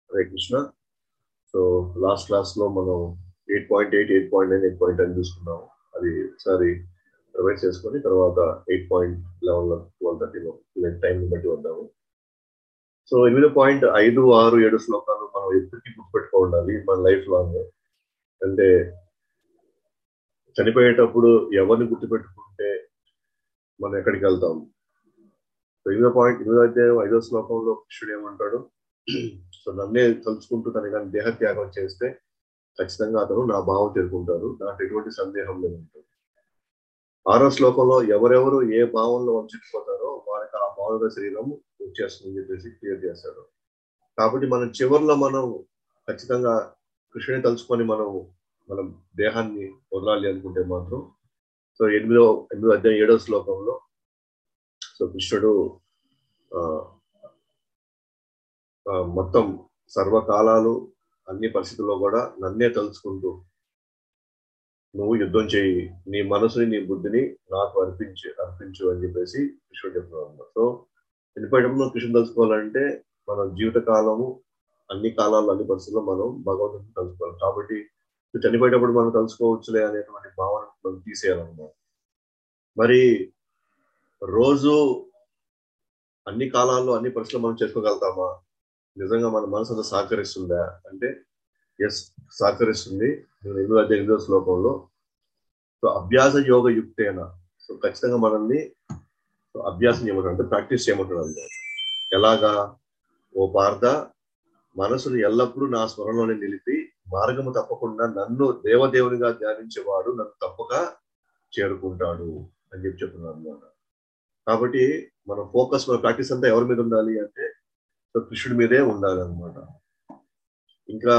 Hare Krishna so last class లో మనం eight point eight eight point nine eight point అని చూసుకున్నాం అది ఒకసారి రివైజ్ చేసుకొని తర్వాత ఎయిట్ పాయింట్ లెవెన్ లో ట్వెల్వ్ థర్టీలో టైం బట్టి వద్దాము సో ఎనిమిది పాయింట్ ఐదు ఆరు ఏడు శ్లోకాలు మనం ఎప్పటికీ గుర్తుపెట్టుకో ఉండాలి మన లైఫ్ లాంగ్ అంటే చనిపోయేటప్పుడు ఎవరిని గుర్తుపెట్టుకుంటే మనం ఎక్కడికి వెళ్తాం సో ఎనిమిదో పాయింట్ ఎనిమిదో అధ్యాయం ఐదో శ్లోకంలో కృష్ణుడు ఏమంటాడు సో నన్నే తలుచుకుంటూ తన కానీ దేహత్యాగం చేస్తే ఖచ్చితంగా అతను నా భావం చేరుకుంటారు నాకు ఎటువంటి సందేహం లేదంటాడు ఆరో శ్లోకంలో ఎవరెవరు ఏ భావంలో వంచిపోతారో వారికి ఆ భావన శరీరం వచ్చేస్తుందని చెప్పేసి క్లియర్ చేస్తాడు కాబట్టి మనం చివరిలో మనం ఖచ్చితంగా కృష్ణుని తలుచుకొని మనం మనం దేహాన్ని వదలాలి అనుకుంటే మాత్రం సో ఎనిమిదో ఎనిమిదో అధ్యాయం ఏడో శ్లోకంలో సో కృష్ణుడు మొత్తం సర్వకాలాలు అన్ని పరిస్థితుల్లో కూడా నన్నే తలుచుకుంటూ నువ్వు యుద్ధం చేయి నీ మనసుని నీ బుద్ధిని నాకు అర్పించు అర్పించు అని చెప్పేసి కృష్ణుడు చెప్తున్నాడు సో చనిపోయేటప్పుడు కృష్ణుడు తలుచుకోవాలంటే మన జీవిత కాలము అన్ని కాలాల్లో అన్ని పరిస్థితుల్లో మనం భగవంతుని తలుచుకోవాలి కాబట్టి చనిపోయేటప్పుడు మనం తలుచుకోవచ్చులే అనేటువంటి భావన మనం తీసేయాలన్నమాట మరి రోజు అన్ని కాలాల్లో అన్ని పరిస్థితులు మనం చేసుకోగలుగుతామా నిజంగా మన మనసు అంతా సహకరిస్తుందా అంటే ఎస్ సహకరిస్తుంది ఎనిమిదో అధ్యాయ ఎనిమిదో శ్లోకంలో సో అభ్యాస యోగ యుక్తేన సో ఖచ్చితంగా మనల్ని అభ్యాసం చేయమంటాడు అంటే ప్రాక్టీస్ చేయమంటాడు అంటే ఎలాగా ఓ పార్థ మనసును ఎల్లప్పుడూ నా స్వరంలోనే నిలిపి మార్గము తప్పకుండా నన్ను దేవదేవునిగా ధ్యానించేవాడు నన్ను తప్పక చేరుకుంటాడు అని చెప్పి చెప్తున్నాను అనమాట కాబట్టి మన ఫోకస్ మన ప్రాక్టీస్ అంతా ఎవరి మీద ఉండాలి అంటే కృష్ణుడి మీదే ఉండాలి అనమాట ఇంకా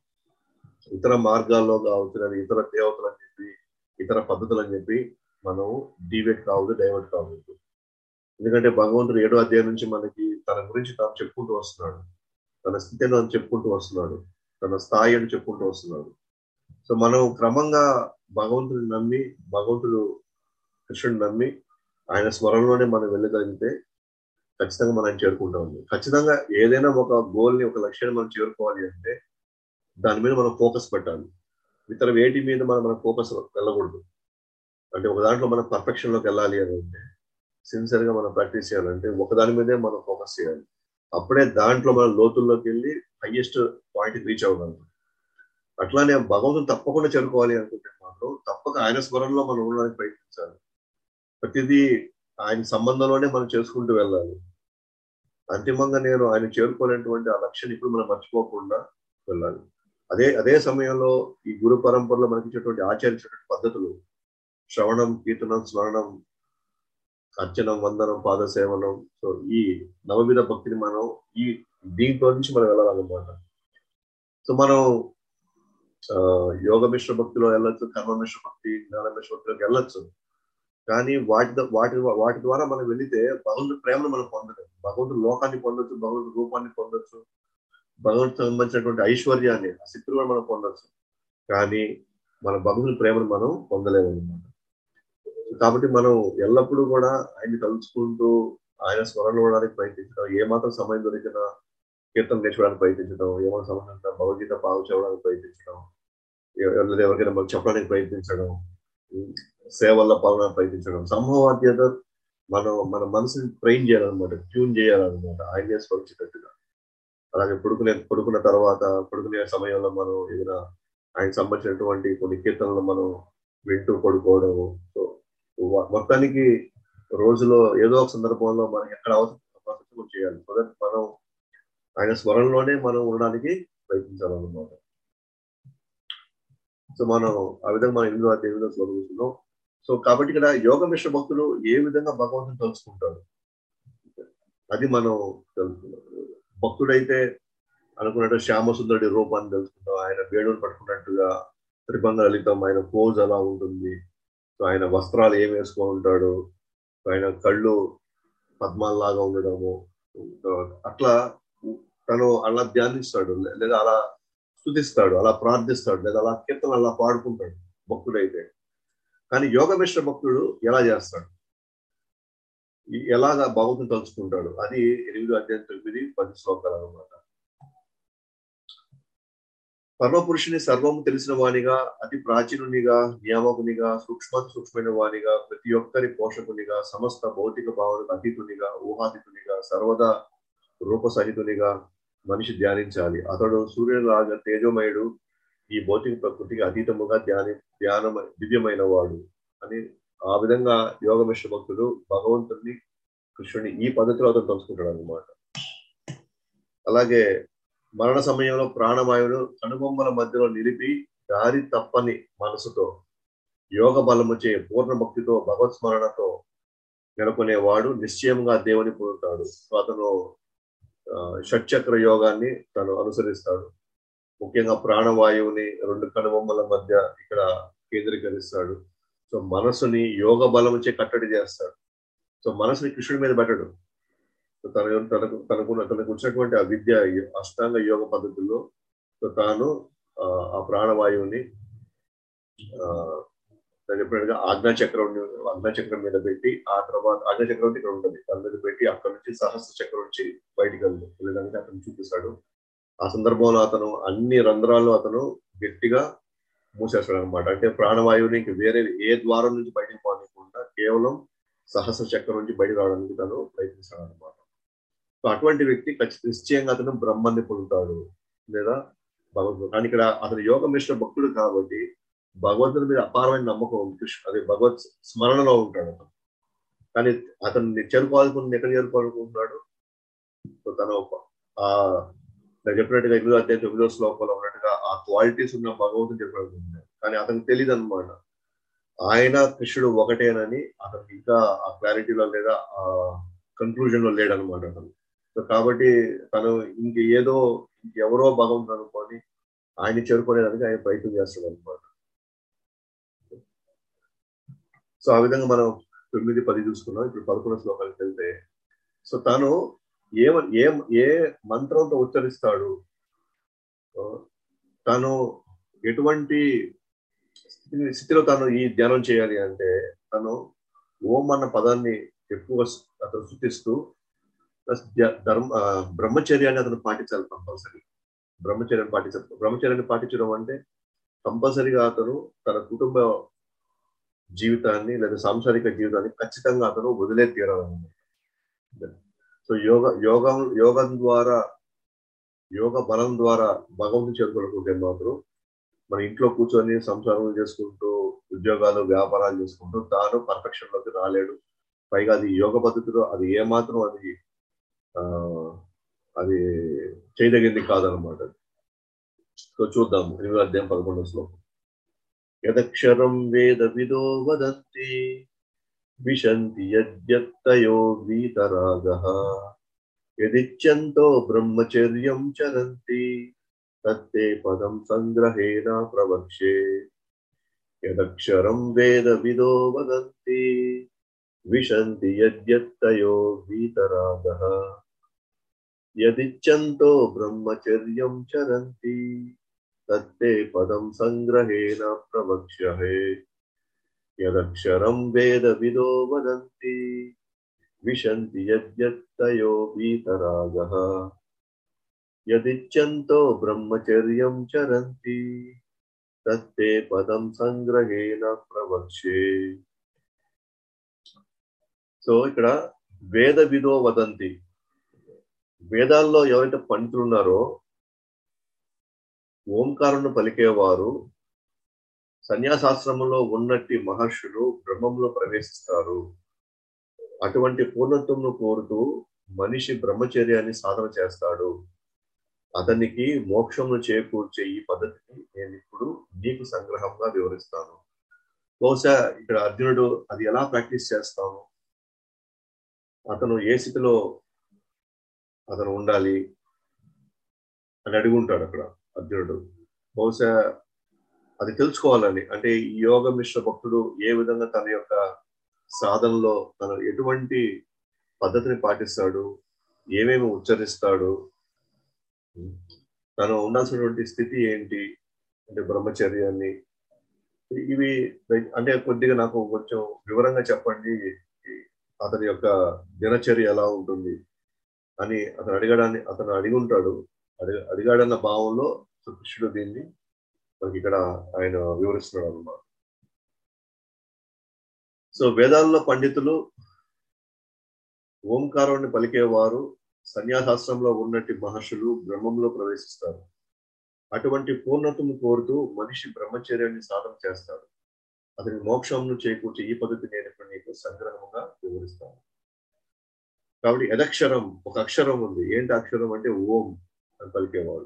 ఇతర మార్గాల్లో కావచ్చు లేదా ఇతర దేవతలు అని చెప్పి ఇతర పద్ధతులు అని చెప్పి మనం డివేట్ కావద్దు డైవర్ట్ కావద్దు ఎందుకంటే భగవంతుడు ఏడో అధ్యాయం నుంచి మనకి తన గురించి తాను చెప్పుకుంటూ వస్తున్నాడు తన స్థితిని అని చెప్పుకుంటూ వస్తున్నాడు తన స్థాయి అని చెప్పుకుంటూ వస్తున్నాడు సో మనం క్రమంగా భగవంతుడిని నమ్మి భగవంతుడు కృష్ణుడిని నమ్మి ఆయన స్మరణలోనే మనం వెళ్ళగలిగితే ఖచ్చితంగా మనం చేరుకుంటాం ఖచ్చితంగా ఏదైనా ఒక గోల్ ని ఒక లక్ష్యాన్ని మనం చేరుకోవాలి అంటే దాని మీద మనం ఫోకస్ పెట్టాలి ఇతర వేటి మీద మనం మన ఫోకస్ వెళ్ళకూడదు అంటే ఒక దాంట్లో మనం పర్ఫెక్షన్ లోకి వెళ్ళాలి అని అంటే సిన్సియర్ గా మనం ప్రాక్టీస్ చేయాలంటే ఒకదాని మీదే మనం ఫోకస్ చేయాలి అప్పుడే దాంట్లో మనం లోతుల్లోకి వెళ్ళి హైయెస్ట్ పాయింట్ రీచ్ అవ్వగలం అట్లానే భగవంతుని తప్పకుండా చేరుకోవాలి అనుకుంటే మాత్రం తప్పక ఆయన స్మరణలో మనం ఉండడానికి ప్రయత్నించాలి ప్రతిదీ ఆయన సంబంధంలోనే మనం చేసుకుంటూ వెళ్ళాలి అంతిమంగా నేను ఆయన చేరుకోలేనటువంటి ఆ లక్ష్యాన్ని ఇప్పుడు మనం మర్చిపోకుండా వెళ్ళాలి అదే అదే సమయంలో ఈ గురు పరంపరలో మనకి ఇచ్చేటువంటి ఆచరించేటువంటి పద్ధతులు శ్రవణం కీర్తనం స్మరణం అర్చనం వందనం పాదసేవనం సో ఈ నవవిధ భక్తిని మనం ఈ దీంట్లో నుంచి మనం వెళ్ళాలన్నమాట సో మనం యోగ మిశ్ర భక్తిలో వెళ్ళొచ్చు కర్మ మిశ్ర భక్తి జ్ఞాన మిశ్ర భక్తిలోకి వెళ్ళొచ్చు కానీ వాటి వాటి వాటి ద్వారా మనం వెళితే భగవంతుడి ప్రేమను మనం పొందలేము భగవంతుడు లోకాన్ని పొందొచ్చు భగవంతుడు రూపాన్ని పొందొచ్చు భగవంతుడు సంబంధించినటువంటి ఐశ్వర్యాన్ని ఆ శక్తులు కూడా మనం పొందొచ్చు కానీ మన భగవంతుడి ప్రేమను మనం పొందలేము అనమాట కాబట్టి మనం ఎల్లప్పుడూ కూడా ఆయన్ని తలుచుకుంటూ ఆయన స్మరణ ఉండడానికి ప్రయత్నించడం ఏమాత్రం సమయం దొరికినా కీర్తన నేర్చుకోవడానికి ప్రయత్నించడం ఏమైనా సమయం భగవద్గీత బాగు చేయడానికి ప్రయత్నించడం ఎవరికైనా మనం చెప్పడానికి ప్రయత్నించడం సేవల్లో పాల్గొనడానికి ప్రయత్నించడం సంభవాద్యత మనం మన మనసుని ట్రైన్ చేయాలన్నమాట ట్యూన్ చేయాలన్నమాట ఆయన స్పరించేటట్టుగా అలాగే పడుకునే పడుకున్న తర్వాత పడుకునే సమయంలో మనం ఏదైనా ఆయన సంబంధించినటువంటి కొన్ని కీర్తనలు మనం వింటూ పడుకోవడము సో మొత్తానికి రోజులో ఏదో ఒక సందర్భంలో మనం ఎక్కడ అవసరం చేయాలి సో దట్ మనం ఆయన స్మరణలోనే మనం ఉండడానికి ప్రయత్నించాలన్నమాట సో మనం ఆ విధంగా మనం ఎనిమిదో ఎనిమిదో శ్లోకం సో కాబట్టి ఇక్కడ యోగ మిశ్ర భక్తులు ఏ విధంగా భగవంతుని తెలుసుకుంటారు అది మనం తెలుసుకున్నాం భక్తుడైతే అనుకున్నట్టు శ్యామసుందరుడి రూపాన్ని తెలుసుకుంటాం ఆయన వేణువుని పట్టుకున్నట్టుగా త్రిభంగ లలితం ఆయన పోజ్ అలా ఉంటుంది సో ఆయన వస్త్రాలు ఏం వేసుకొని ఉంటాడు ఆయన కళ్ళు పద్మాల్లాగా ఉండడము అట్లా తను అలా ధ్యానిస్తాడు లేదా అలా స్థుతిస్తాడు అలా ప్రార్థిస్తాడు లేదా అలా కీర్తన అలా పాడుకుంటాడు భక్తుడైతే కానీ యోగ మిశ్ర భక్తుడు ఎలా చేస్తాడు ఎలాగా భగవంతుని తలుచుకుంటాడు అది ఎనిమిది అధ్యాయం తొమ్మిది పది శ్లోకాలు అనమాట పరమపురుషుని సర్వము తెలిసిన వానిగా అతి ప్రాచీనునిగా నియామకునిగా సూక్ష్మ సూక్ష్మైన వానిగా ప్రతి ఒక్కరి పోషకునిగా సమస్త భౌతిక భావనకు అతీతునిగా ఊహాతీతునిగా సర్వదా రూపసహితునిగా మనిషి ధ్యానించాలి అతడు సూర్యులాగా తేజోమయుడు ఈ భౌతిక ప్రకృతికి అతీతముగా ధ్యాని ధ్యానం దివ్యమైన వాడు అని ఆ విధంగా యోగమిశ్ర భక్తుడు భగవంతుడిని కృష్ణుని ఈ పద్ధతిలో అతను తెలుసుకుంటాడు అనమాట అలాగే మరణ సమయంలో ప్రాణవాయువును కనుబొమ్మల మధ్యలో నిలిపి దారి తప్పని మనసుతో యోగ బలముచే పూర్ణ భక్తితో భగవత్ స్మరణతో నెలకొనేవాడు నిశ్చయంగా దేవుని పొందుతాడు సో అతను షట్చక్ర యోగాన్ని తను అనుసరిస్తాడు ముఖ్యంగా ప్రాణవాయువుని రెండు కనుబొమ్మల మధ్య ఇక్కడ కేంద్రీకరిస్తాడు సో మనసుని యోగ బలముచే కట్టడి చేస్తాడు సో మనసుని కృష్ణుడి మీద పెట్టడు తన తనకు తనకు తనకు వచ్చినటువంటి ఆ విద్య అష్టాంగ యోగ పద్ధతుల్లో సో తాను ఆ ప్రాణవాయువుని చెప్పినట్టుగా ఆజ్ఞాచక్రం ఆజ్ఞాచక్రం మీద పెట్టి ఆ తర్వాత ఆజ్ఞాచక్రం ఇక్కడ ఉంటుంది దాని మీద పెట్టి అక్కడ నుంచి సహస్ర చక్రం నుంచి బయటికి వెళ్ళడానికి అతను చూపిస్తాడు ఆ సందర్భంలో అతను అన్ని రంధ్రాలు అతను గట్టిగా మూసేస్తాడు అనమాట అంటే ప్రాణవాయువుని వేరే ఏ ద్వారం నుంచి బయటకు పోనీయకుండా కేవలం సహస్ర చక్రం నుంచి బయటకు రావడానికి తను ప్రయత్నిస్తాడు అనమాట సో అటువంటి వ్యక్తి ఖచ్చితంగా నిశ్చయంగా అతను బ్రహ్మాన్ని పొందుతాడు లేదా భగవంతుడు కానీ ఇక్కడ అతను యోగ మిశ్ర భక్తుడు కాబట్టి భగవంతుని మీద అపారమైన నమ్మకం ఉంది కృష్ణ అదే భగవత్ స్మరణలో ఉంటాడు అతను కానీ అతన్ని చేరుకోవాలనుకుని ఎక్కడ చేరుకోవాలనుకుంటున్నాడు సో తను ఆ నేను చెప్పినట్టుగా ఎనిమిదో అధ్యాయం తొమ్మిదో శ్లోకంలో ఉన్నట్టుగా ఆ క్వాలిటీస్ ఉన్న భగవంతుని చెప్పాలనుకుంటున్నాడు కానీ అతనికి తెలియదు అనమాట ఆయన కృష్ణుడు ఒకటేనని అతనికి ఇంకా ఆ క్లారిటీలో లేదా ఆ కన్క్లూజన్ లో లేడనమాట అతను సో కాబట్టి తను ఇంక ఏదో ఇంకెవరో భగవంతుడు అనుకొని ఆయన చేరుకునేదానికి ఆయన ప్రయత్నం చేస్తాడు అనమాట సో ఆ విధంగా మనం తొమ్మిది పది చూసుకున్నాం ఇప్పుడు పదకొండు శ్లోకాలకు వెళ్తే సో తను ఏ ఏ ఏ మంత్రంతో ఉచ్చరిస్తాడు తను ఎటువంటి స్థితిలో తను ఈ ధ్యానం చేయాలి అంటే తను ఓం అన్న పదాన్ని ఎక్కువ అతను శృతిస్తూ ప్లస్ ధర్మ బ్రహ్మచర్యాన్ని అతను పాటించాలి కంపల్సరీ బ్రహ్మచర్యాన్ని పాటించాలి బ్రహ్మచర్యాన్ని పాటించడం అంటే కంపల్సరీగా అతను తన కుటుంబ జీవితాన్ని లేదా సాంసారిక జీవితాన్ని ఖచ్చితంగా అతను వదిలే తీరాలన్నమాట సో యోగ యోగం యోగం ద్వారా యోగ బలం ద్వారా భగవంతుని చేరుకోవాలనుకుంటే మాత్రం మన ఇంట్లో కూర్చొని సంసారం చేసుకుంటూ ఉద్యోగాలు వ్యాపారాలు చేసుకుంటూ తాను పర్ఫెక్షన్ లోకి రాలేడు పైగా అది యోగ పద్ధతిలో అది ఏమాత్రం అది ఆ అది చేయదగింది కాదనమాట సో చూద్దాం ఎనిమిది అధ్యాయం పదకొండు శ్లోకం యదక్షరం వేద విదో వదంతి విశంతి యద్యత్తయో వీతరాగ యదిచ్యంతో బ్రహ్మచర్యం చరంతి తత్తే పదం సంగ్రహేణ ప్రవక్ష్యే యదక్షరం వేద విదో వదంతి విశంతి యద్యత్తయో వీతరాగ యదిచ్యంతో బ్రహ్మచర్యం చరంతి తత్తే పదం సంగ్రహేణ ప్రవక్ష్యహే యదక్షరం వేద విదో వదంతి విశంతి యద్యత్తయో వీతరాగ యదిచ్యంతో బ్రహ్మచర్యం చరంతి తత్తే పదం సంగ్రహేణ ప్రవక్ష్యే సో ఇక్కడ వేద విదో వదంతి వేదాల్లో ఎవరైతే పండితులు ఉన్నారో ఓంకారును పలికేవారు సన్యాసాశ్రమంలో ఉన్నట్టి మహర్షులు బ్రహ్మంలో ప్రవేశిస్తారు అటువంటి పూర్ణత్వంను కోరుతూ మనిషి బ్రహ్మచర్యాన్ని సాధన చేస్తాడు అతనికి మోక్షమును చేకూర్చే ఈ పద్ధతిని నేను ఇప్పుడు నీకు సంగ్రహంగా వివరిస్తాను బహుశా ఇక్కడ అర్జునుడు అది ఎలా ప్రాక్టీస్ చేస్తాము అతను ఏ స్థితిలో అతను ఉండాలి అని అడుగుంటాడు అక్కడ అర్జునుడు బహుశా అది తెలుసుకోవాలని అంటే ఈ యోగ మిశ్ర భక్తుడు ఏ విధంగా తన యొక్క సాధనలో తను ఎటువంటి పద్ధతిని పాటిస్తాడు ఏమేమి ఉచ్చరిస్తాడు తను ఉండాల్సినటువంటి స్థితి ఏంటి అంటే బ్రహ్మచర్యాన్ని ఇవి అంటే కొద్దిగా నాకు కొంచెం వివరంగా చెప్పండి అతని యొక్క దినచర్య ఎలా ఉంటుంది అని అతను అడగడాన్ని అతను అడిగి ఉంటాడు అడిగి అడిగాడన్న భావంలో సో కృష్ణుడు దీన్ని మనకి ఇక్కడ ఆయన వివరిస్తున్నాడు అన్నమాట సో వేదాల్లో పండితులు ఓంకారాన్ని పలికేవారు సన్యాసాశ్రంలో ఉన్నట్టి మహర్షులు బ్రహ్మంలో ప్రవేశిస్తారు అటువంటి పూర్ణతను కోరుతూ మనిషి బ్రహ్మచర్యాన్ని సాధన చేస్తాడు అతని మోక్షంను చేకూర్చి ఈ పద్ధతి నేను ఇప్పుడు నీకు సంగ్రహంగా వివరిస్తాను కాబట్టి ఎదక్షరం ఒక అక్షరం ఉంది ఏంటి అక్షరం అంటే ఓం అని పలికేవాడు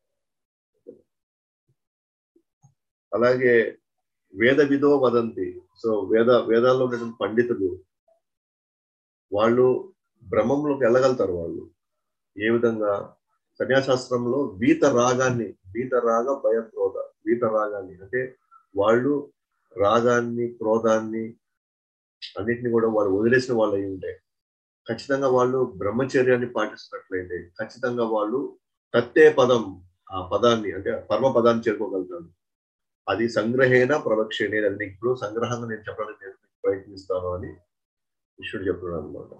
అలాగే వేద విదో వదంతి సో వేద వేదాల్లో ఉన్నటువంటి పండితులు వాళ్ళు బ్రహ్మంలోకి వెళ్ళగలుగుతారు వాళ్ళు ఏ విధంగా సన్యాసాస్త్రంలో వీత రాగాన్ని వీత రాగ భయక్రోధ వీత రాగాన్ని అంటే వాళ్ళు రాగాన్ని క్రోధాన్ని అన్నిటిని కూడా వాళ్ళు వదిలేసిన వాళ్ళు అయి ఉంటే ఖచ్చితంగా వాళ్ళు బ్రహ్మచర్యాన్ని పాటిస్తున్నట్లయితే ఖచ్చితంగా వాళ్ళు తత్తే పదం ఆ పదాన్ని అంటే పరమ పదాన్ని చేరుకోగలుగుతారు అది సంగ్రహేణ ప్రవక్షేణ అది నీకు ఇప్పుడు సంగ్రహంగా నేను చెప్పడానికి నేను ప్రయత్నిస్తాను అని కృష్ణుడు చెప్తున్నాడు అనమాట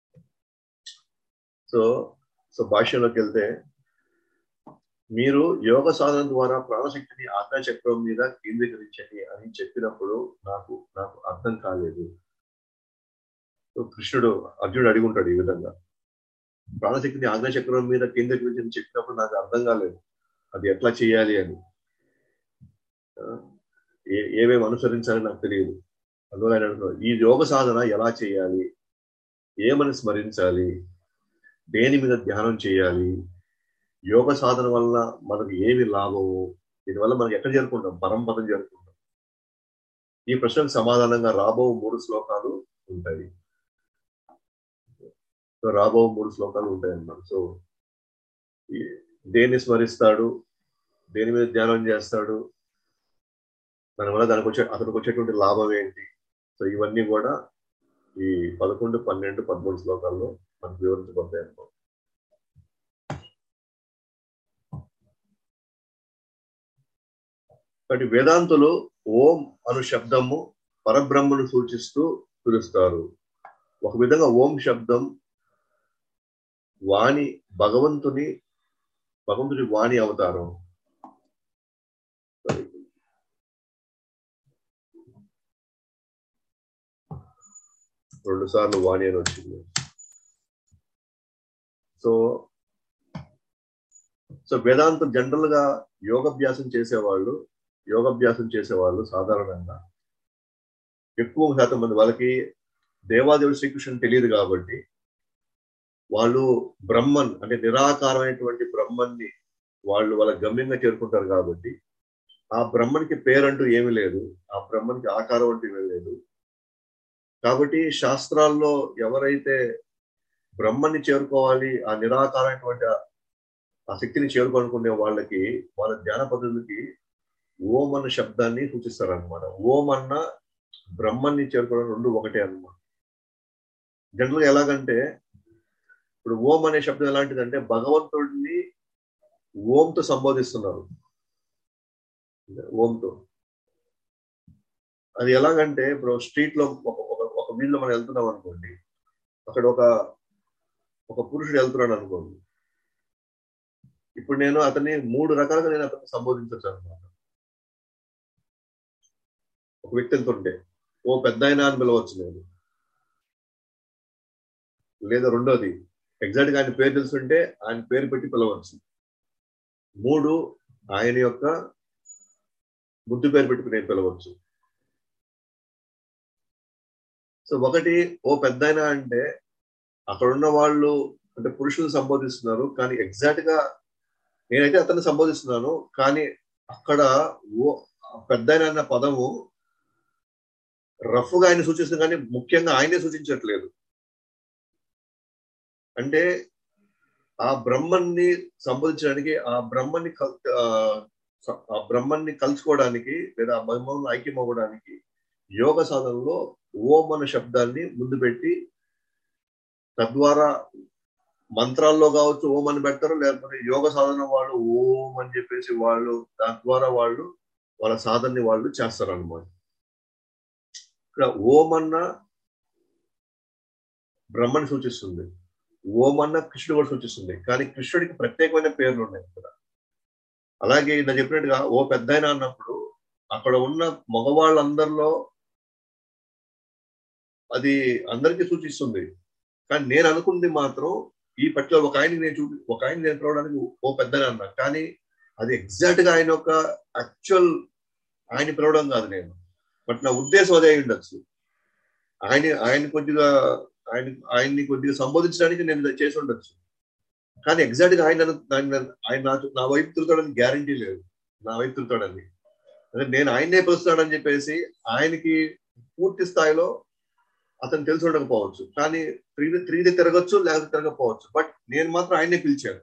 సో సో భాష్యంలోకి వెళ్తే మీరు యోగ సాధన ద్వారా ప్రాణశక్తిని ఆజ్ఞాచక్రం మీద కేంద్రీకరించండి అని చెప్పినప్పుడు నాకు నాకు అర్థం కాలేదు సో కృష్ణుడు అర్జునుడు అడిగి ఉంటాడు ఈ విధంగా ప్రాణశక్తిని ఆజ్ఞాచక్రం మీద కేంద్రీకరించని చెప్పినప్పుడు నాకు అర్థం కాలేదు అది ఎట్లా చేయాలి అని ఏ ఏమేమి అనుసరించాలని నాకు తెలియదు అందువల్ల ఆయన అంటున్నాడు ఈ యోగ సాధన ఎలా చేయాలి ఏమని స్మరించాలి దేని మీద ధ్యానం చేయాలి యోగ సాధన వల్ల మనకు ఏమి లాభము దీనివల్ల మనకి ఎక్కడ చేరుకుంటాం పరంపదం చేరుకుంటాం ఈ ప్రశ్నకు సమాధానంగా రాబో మూడు శ్లోకాలు ఉంటాయి సో రాబో మూడు శ్లోకాలు ఉంటాయి అన్నమాట సో దేన్ని స్మరిస్తాడు దేని మీద ధ్యానం చేస్తాడు దానివల్ల దానికి వచ్చే అతనికి వచ్చేటువంటి లాభం ఏంటి సో ఇవన్నీ కూడా ఈ పదకొండు పన్నెండు పదమూడు శ్లోకాల్లో మనకు వివరించబడతాయి అనుకో కాబట్టి వేదాంతులు ఓం అను శబ్దము పరబ్రహ్మను సూచిస్తూ పిలుస్తారు ఒక విధంగా ఓం శబ్దం వాణి భగవంతుని భగవంతుని వాణి అవతారం రెండు సార్లు వాణి అని వచ్చింది సో సో వేదాంతం జనరల్ గా యోగభ్యాసం చేసేవాళ్ళు యోగభ్యాసం చేసేవాళ్ళు సాధారణంగా ఎక్కువ శాతం మంది వాళ్ళకి దేవాదేవుడు శ్రీకృష్ణుని తెలియదు కాబట్టి వాళ్ళు బ్రహ్మన్ అంటే నిరాకారమైనటువంటి బ్రహ్మన్ని వాళ్ళు వాళ్ళ గమ్యంగా చేరుకుంటారు కాబట్టి ఆ బ్రహ్మనికి పేరంటూ ఏమీ లేదు ఆ బ్రహ్మనికి ఆకారం అంటూ ఏమీ లేదు కాబట్టి శాస్త్రాల్లో ఎవరైతే బ్రహ్మని చేరుకోవాలి ఆ నిరాకారమైనటువంటి ఆ శక్తిని చేరుకోనుకునే వాళ్ళకి వాళ్ళ ధ్యాన పద్ధతులకి ఓం అన్న శబ్దాన్ని సూచిస్తారు అనమాట ఓం అన్న బ్రహ్మని చేరుకోవడం రెండు ఒకటే అనమాట జనరల్గా ఎలాగంటే ఇప్పుడు ఓం అనే శబ్దం ఎలాంటిదంటే భగవంతుడిని ఓంతో సంబోధిస్తున్నారు ఓంతో అది ఎలాగంటే ఇప్పుడు స్ట్రీట్ లో ఒక ఒక వీధిలో మనం వెళ్తున్నాం అనుకోండి అక్కడ ఒక ఒక పురుషుడు వెళ్తున్నాడు అనుకోండి ఇప్పుడు నేను అతన్ని మూడు రకాలుగా నేను అతన్ని సంబోధించవచ్చు అనమాట ఒక వ్యక్తి వెళ్తుంటే ఓ పెద్ద ఆయన అని పిలవచ్చు నేను లేదా రెండోది ఎగ్జాక్ట్ గా ఆయన పేరు తెలుసుంటే ఆయన పేరు పెట్టి పిలవచ్చు మూడు ఆయన యొక్క ముద్దు పేరు పెట్టుకుని నేను పిలవచ్చు సో ఒకటి ఓ పెద్ద అంటే అక్కడ ఉన్న వాళ్ళు అంటే పురుషులు సంబోధిస్తున్నారు కానీ ఎగ్జాక్ట్ గా నేనైతే అతన్ని సంబోధిస్తున్నాను కానీ అక్కడ ఓ పెద్ద అన్న పదము రఫ్ గా ఆయన సూచిస్తుంది కానీ ముఖ్యంగా ఆయనే సూచించట్లేదు అంటే ఆ బ్రహ్మన్ని సంబోధించడానికి ఆ బ్రహ్మన్ని ఆ బ్రహ్మన్ని కలుసుకోవడానికి లేదా ఆ బ్రహ్మంలో ఐక్యం అవ్వడానికి యోగ సాధనలో ఓం అన్న శబ్దాన్ని ముందు పెట్టి తద్వారా మంత్రాల్లో కావచ్చు ఓం అని పెడతారు లేకపోతే యోగ సాధన వాళ్ళు ఓం అని చెప్పేసి వాళ్ళు దాని ద్వారా వాళ్ళు వాళ్ళ సాధనని వాళ్ళు చేస్తారు అనమాట ఇక్కడ ఓం అన్న బ్రహ్మని సూచిస్తుంది ఓం అన్న కృష్ణుడు కూడా సూచిస్తుంది కానీ కృష్ణుడికి ప్రత్యేకమైన పేర్లు ఉన్నాయి ఇక్కడ అలాగే నేను చెప్పినట్టుగా ఓ పెద్ద అన్నప్పుడు అక్కడ ఉన్న మగవాళ్ళందరిలో అది అందరికీ సూచిస్తుంది కానీ నేను అనుకుంది మాత్రం ఈ పర్టికులర్ ఒక ఆయనకి నేను చూపి ఒక ఆయన నేను పిలవడానికి ఓ పెద్ద అన్నా కానీ అది ఎగ్జాక్ట్ గా ఆయన యొక్క యాక్చువల్ ఆయన పిలవడం కాదు నేను బట్ నా ఉద్దేశం అదే అయి ఉండొచ్చు ఆయన ఆయన కొద్దిగా ఆయన ఆయన్ని కొద్దిగా సంబోధించడానికి నేను చేసి ఉండొచ్చు కానీ ఎగ్జాక్ట్ గా ఆయన ఆయన ఆయన నాకు నా వైపు తిరుగుతాడని గ్యారంటీ లేదు నా వైపు తిరుగుతాడని అంటే నేను ఆయన్నే పిలుస్తాడని చెప్పేసి ఆయనకి పూర్తి స్థాయిలో అతను తెలిసి ఉండకపోవచ్చు కానీ త్రీది త్రీది తిరగచ్చు లేకపోతే తిరగకపోవచ్చు బట్ నేను మాత్రం ఆయనే పిలిచాను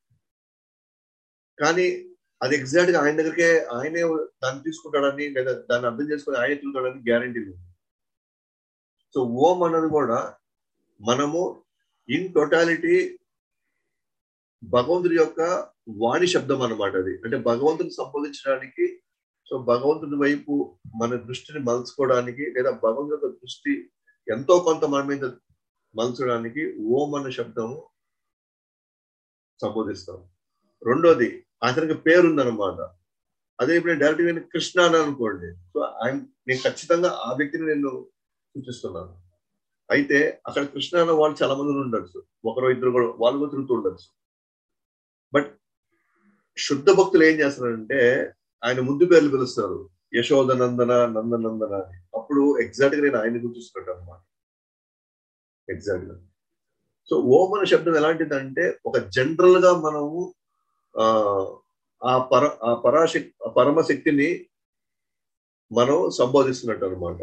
కానీ అది ఎగ్జాక్ట్ గా ఆయన దగ్గరికే ఆయనే దాన్ని తీసుకుంటాడని లేదా దాన్ని అర్థం చేసుకుని ఆయనే తిరుగుతాడని గ్యారంటీ లేదు సో ఓం అన్నది కూడా మనము ఇన్ టోటాలిటీ భగవంతుడి యొక్క వాణి శబ్దం అన్నమాట అది అంటే భగవంతుని సంబోధించడానికి సో భగవంతుడి వైపు మన దృష్టిని మలుచుకోవడానికి లేదా భగవంతుడి యొక్క దృష్టి ఎంతో కొంత మన మీద మలచడానికి ఓం అన్న శబ్దము సంబోధిస్తాం రెండోది అతనికి పేరుందనమాట అదే ఇప్పుడు నేను డైరెక్ట్ నేను కృష్ణ అని అనుకోండి సో ఆయన నేను ఖచ్చితంగా ఆ వ్యక్తిని నేను సూచిస్తున్నాను అయితే అక్కడ కృష్ణ అన్న వాళ్ళు చాలా మంది ఉండొచ్చు ఒకరు ఇద్దరు కూడా వాళ్ళు కూడా తిరుగుతూ ఉండొచ్చు బట్ శుద్ధ భక్తులు ఏం చేస్తారంటే ఆయన ముందు పేర్లు పిలుస్తారు యశోద నందన నందనందన అని అప్పుడు ఎగ్జాక్ట్ గా నేను ఆయన గుర్తిస్తున్నట్టు అనమాట ఎగ్జాక్ట్ గా సో ఓం అనే శబ్దం ఎలాంటిదంటే ఒక జనరల్ గా మనము ఆ ఆ పర ఆ పరాశక్తి ఆ పరమశక్తిని మనం సంబోధిస్తున్నట్టు అనమాట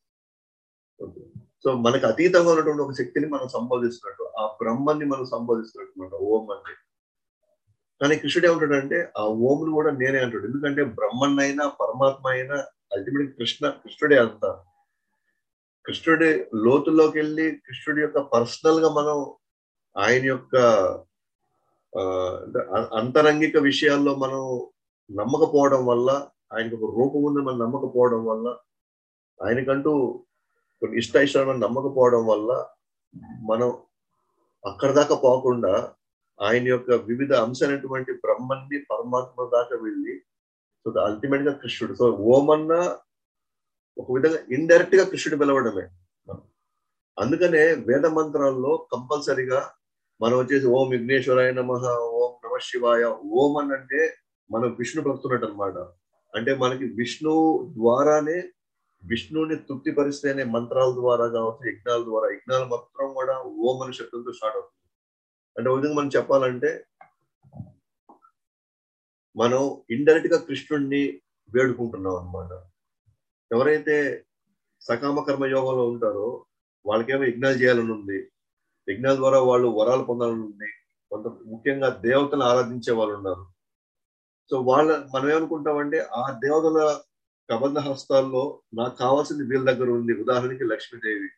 సో మనకు అతీతంగా ఉన్నటువంటి ఒక శక్తిని మనం సంబోధిస్తున్నట్టు ఆ బ్రహ్మాన్ని మనం సంబోధిస్తున్నట్టు అనమాట ఓం అంటే కానీ కృష్ణుడు ఏమంటాడంటే ఆ ఓమును కూడా నేనే అంటాడు ఎందుకంటే బ్రహ్మన్ అయినా పరమాత్మ అయినా అల్టిమేట్ కృష్ణ కృష్ణుడే అంతా కృష్ణుడి లోతుల్లోకి వెళ్ళి కృష్ణుడి యొక్క పర్సనల్ గా మనం ఆయన యొక్క అంతరంగిక విషయాల్లో మనం నమ్మకపోవడం వల్ల ఆయనకు ఒక రూపం ఉందని మనం నమ్మకపోవడం వల్ల ఆయనకంటూ కొన్ని ఇష్ట ఇష్టాలు మనం నమ్మకపోవడం వల్ల మనం అక్కడ దాకా పోకుండా ఆయన యొక్క వివిధ అంశాలైనటువంటి బ్రహ్మన్ని పరమాత్మ దాకా వెళ్ళి సో అల్టిమేట్ గా కృష్ణుడు సో ఓమన్న ఒక విధంగా ఇండైరెక్ట్ గా కృష్ణుడు పిలవడమే అందుకనే వేద మంత్రాల్లో కంపల్సరిగా మనం వచ్చేసి ఓం విఘ్నేశ్వరాయ నమ ఓం నమ శివాయ ఓం అని అంటే మనం విష్ణు పలుకుతున్నట్టు అనమాట అంటే మనకి విష్ణు ద్వారానే విష్ణుని తృప్తిపరిస్తేనే మంత్రాల ద్వారా కావచ్చు యజ్ఞాల ద్వారా యజ్ఞాల మొత్తం కూడా ఓం అనే శబ్దంతో స్టార్ట్ అవుతుంది అంటే ఒక విధంగా మనం చెప్పాలంటే మనం ఇండైరెక్ట్ గా కృష్ణుడిని వేడుకుంటున్నాం అనమాట ఎవరైతే సకామ కర్మ యోగంలో ఉంటారో వాళ్ళకేమో యజ్ఞాలు చేయాలని ఉంది యజ్ఞాల ద్వారా వాళ్ళు వరాలు పొందాలని ఉంది కొంత ముఖ్యంగా దేవతలను ఆరాధించే వాళ్ళు ఉన్నారు సో వాళ్ళ మనం ఏమనుకుంటామంటే ఆ దేవతల కబంధ హస్తాల్లో నాకు కావాల్సింది వీళ్ళ దగ్గర ఉంది ఉదాహరణకి లక్ష్మీదేవి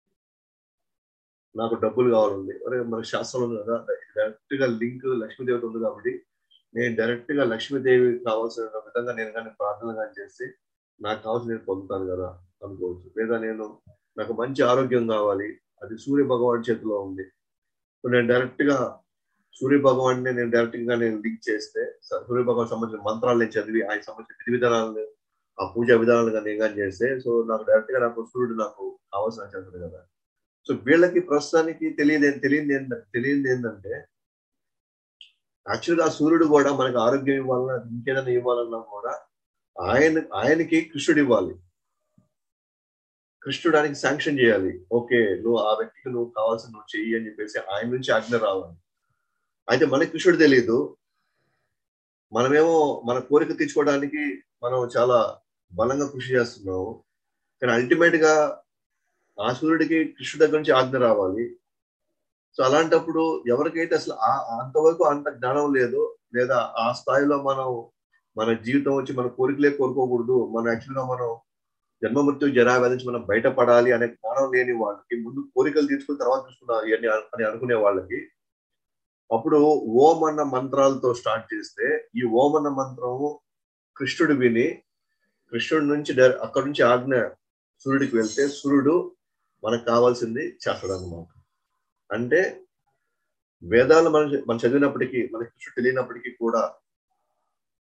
నాకు డబ్బులు కావాలండి అరే మన శాస్త్రంలో ఉంది కదా డైరెక్ట్ గా లింక్ లక్ష్మీదేవితో ఉంది కాబట్టి నేను డైరెక్ట్ గా లక్ష్మీదేవి కావాల్సిన విధంగా నేను కానీ ప్రార్థన కానీ చేస్తే నాకు కావాల్సిన నేను పొందుతాను కదా అనుకోవచ్చు లేదా నేను నాకు మంచి ఆరోగ్యం కావాలి అది సూర్య భగవాన్ చేతిలో ఉంది నేను డైరెక్ట్ గా సూర్య భగవాన్ నేను డైరెక్ట్ గా నేను లింక్ చేస్తే సూర్య భగవాన్ సంబంధించిన మంత్రాలు నేను చదివి ఆయన సంబంధించిన విధి విధానాలను ఆ పూజా విధానాలు కానీ నేను కానీ చేస్తే సో నాకు డైరెక్ట్ గా నాకు సూర్యుడు నాకు కావాల్సిన చేస్తుంది కదా సో వీళ్ళకి ప్రస్తుతానికి తెలియదు తెలియదు ఏంటంటే తెలియదు ఏంటంటే యాక్చువల్గా ఆ సూర్యుడు కూడా మనకి ఆరోగ్యం ఇవ్వాలన్నా ఇంకేదైనా ఇవ్వాలన్నా కూడా ఆయన ఆయనకి కృష్ణుడు ఇవ్వాలి కృష్ణుడు ఆయనకి శాంక్షన్ చేయాలి ఓకే నువ్వు ఆ వ్యక్తికి నువ్వు కావాల్సిన నువ్వు చెయ్యి అని చెప్పేసి ఆయన నుంచి ఆజ్ఞ రావాలి అయితే మనకి కృష్ణుడు తెలియదు మనమేమో మన కోరిక తీర్చుకోవడానికి మనం చాలా బలంగా కృషి చేస్తున్నాము కానీ అల్టిమేట్ గా ఆ సూర్యుడికి కృష్ణుడి దగ్గర నుంచి ఆజ్ఞ రావాలి సో అలాంటప్పుడు ఎవరికైతే అసలు అంతవరకు అంత జ్ఞానం లేదు లేదా ఆ స్థాయిలో మనం మన జీవితం వచ్చి మన కోరికలే కోరుకోకూడదు మనం యాక్చువల్గా మనం జన్మమృత్యు జరా నుంచి మనం బయటపడాలి అనే జ్ఞానం లేని వాళ్ళకి ముందు కోరికలు తీసుకున్న తర్వాత చూసుకున్నా ఇవన్నీ అని అనుకునే వాళ్ళకి అప్పుడు ఓం అన్న మంత్రాలతో స్టార్ట్ చేస్తే ఈ ఓం అన్న మంత్రము కృష్ణుడు విని కృష్ణుడి నుంచి అక్కడి నుంచి ఆజ్ఞ సూర్యుడికి వెళ్తే సూర్యుడు మనకు కావాల్సింది చేస్తాడు అనమాట అంటే వేదాలు మనం మనం చదివినప్పటికీ మనకి కృష్ణుడు తెలియనప్పటికీ కూడా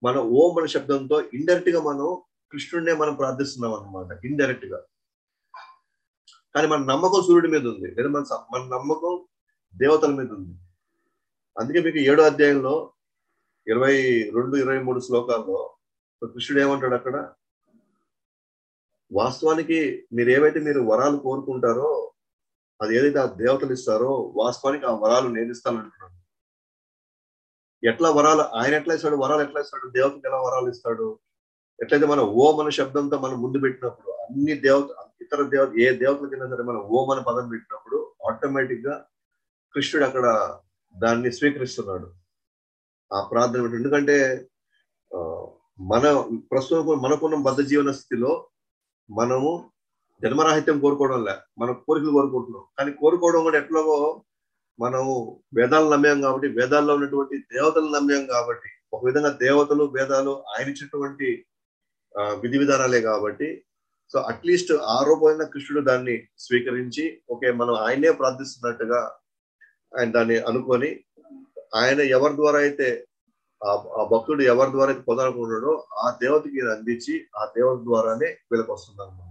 మన ఓం అనే శబ్దంతో ఇండైరెక్ట్ గా మనం కృష్ణుడినే మనం ప్రార్థిస్తున్నాం అనమాట ఇండైరెక్ట్ గా కానీ మన నమ్మకం సూర్యుడి మీద ఉంది లేదా మన స- మన నమ్మకం దేవతల మీద ఉంది అందుకే మీకు ఏడో అధ్యాయంలో ఇరవై రెండు ఇరవై మూడు శ్లోకాల్లో కృష్ణుడు ఏమంటాడు అక్కడ వాస్తవానికి మీరు ఏవైతే మీరు వరాలు కోరుకుంటారో అది ఏదైతే ఆ దేవతలు ఇస్తారో వాస్తవానికి ఆ వరాలు నేను ఇస్తాను అంటున్నాడు ఎట్లా వరాలు ఆయన ఎట్లా ఇస్తాడు వరాలు ఎట్లా ఇస్తాడు దేవతకి ఎలా వరాలు ఇస్తాడు ఎట్లయితే మనం ఓం అనే శబ్దంతో మనం ముందు పెట్టినప్పుడు అన్ని దేవత ఇతర దేవత ఏ దేవతలకైనా సరే మనం ఓం అనే పదం పెట్టినప్పుడు ఆటోమేటిక్ గా కృష్ణుడు అక్కడ దాన్ని స్వీకరిస్తున్నాడు ఆ ప్రార్థన పెట్టి ఎందుకంటే ఆ, మన ప్రస్తుతం మనకున్న బద్ధ జీవన స్థితిలో మనము జన్మరాహిత్యం కోరుకోవడం లే మన కోరికలు కోరుకుంటున్నాం కానీ కోరుకోవడం కూడా ఎట్లాగో మనము వేదాలు నమ్మాం కాబట్టి వేదాల్లో ఉన్నటువంటి దేవతలు నమ్మాం కాబట్టి ఒక విధంగా దేవతలు వేదాలు ఆయన ఇచ్చినటువంటి ఆ, విధి విధానాలే కాబట్టి సో అట్లీస్ట్ ఆ రూపమైన కృష్ణుడు దాన్ని స్వీకరించి ఓకే మనం ఆయనే ప్రార్థిస్తున్నట్టుగా ఆయన దాన్ని అనుకొని ఆయన ఎవరి ద్వారా అయితే ఆ ఆ భక్తుడు ఎవరి ద్వారా అయితే పొందాలనుకున్నాడో ఆ దేవతకి ఇది అందించి ఆ దేవత ద్వారానే వీళ్ళకి వస్తుంది అనమాట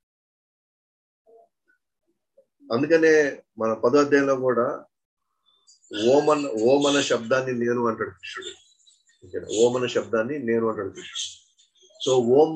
అందుకనే మన పదో అధ్యాయంలో కూడా ఓమన్ ఓమన శబ్దాన్ని నేను అంటాడు కృష్ణుడు ఓకేనా? ఓమన శబ్దాన్ని నేను అంటాడు కృష్ణుడు సో ఓం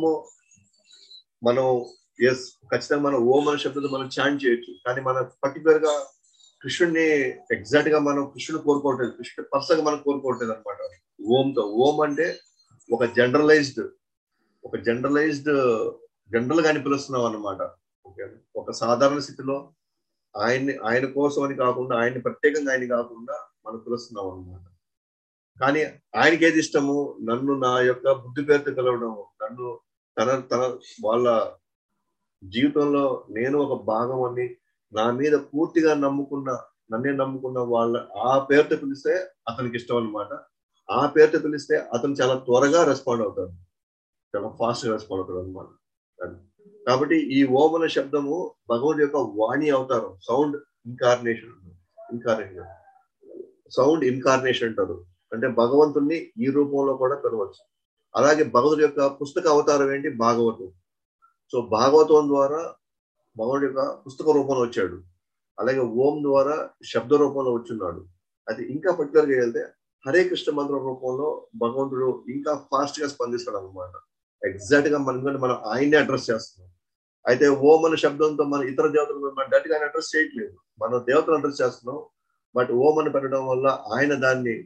మనం ఎస్ ఖచ్చితంగా మనం ఓం అనే శబ్దంతో మనం చాంట్ చేయొచ్చు కానీ మన పర్టికులర్ గా కృష్ణుడిని ఎగ్జాక్ట్ గా మనం కృష్ణుడు కోరుకోవట్లేదు కృష్ణుడు పర్సన్ మనం కోరుకోవట్లేదు అనమాట ఓంతో ఓం అంటే ఒక జనరలైజ్డ్ ఒక జనరలైజ్డ్ జనరల్ గా అని పిలుస్తున్నాం అనమాట ఓకే ఒక సాధారణ స్థితిలో ఆయన్ని ఆయన కోసం అని కాకుండా ఆయన్ని ప్రత్యేకంగా ఆయన కాకుండా మనం పిలుస్తున్నాం అనమాట కానీ ఆయనకి ఏది ఇష్టము నన్ను నా యొక్క బుద్ధి పేరుతో పిలవడం నన్ను తన తన వాళ్ళ జీవితంలో నేను ఒక భాగం అని నా మీద పూర్తిగా నమ్ముకున్న నన్నే నమ్ముకున్న వాళ్ళ ఆ పేరుతో పిలిస్తే అతనికి ఇష్టం అనమాట ఆ పేరుతో పిలిస్తే అతను చాలా త్వరగా రెస్పాండ్ అవుతాడు చాలా ఫాస్ట్ గా రెస్పాండ్ అవుతాడు అనమాట కాబట్టి ఈ ఓం అనే శబ్దము భగవంతుడి యొక్క వాణి అవతారం sound incarnation incarnation sound incarnation అంటారు అంటే భగవంతుణ్ణి ఈ రూపంలో కూడా పిలవచ్చు అలాగే భగవంతుడి యొక్క పుస్తక అవతారం ఏంటి భాగవతం సో భాగవతం ద్వారా భగవంతుడి యొక్క పుస్తక రూపంలో వచ్చాడు అలాగే ఓం ద్వారా శబ్ద రూపంలో వచ్చున్నాడు అది ఇంకా పర్టికులర్ గా వెళ్తే హరే కృష్ణ మంత్రం రూపంలో భగవంతుడు ఇంకా ఫాస్ట్ గా స్పందిస్తాడు అనమాట ఎగ్జాక్ట్ గా మనం మనం ఆయన్ని అడ్రస్ చేస్తున్నాం అయితే ఓం అనే శబ్దంతో మన ఇతర దేవతలు మన డైరెక్ట్ గా అడ్రస్ చేయట్లేదు మనం దేవతలు అడ్రస్ చేస్తున్నాం బట్ ఓం అని పెట్టడం వల్ల ఆయన దాన్ని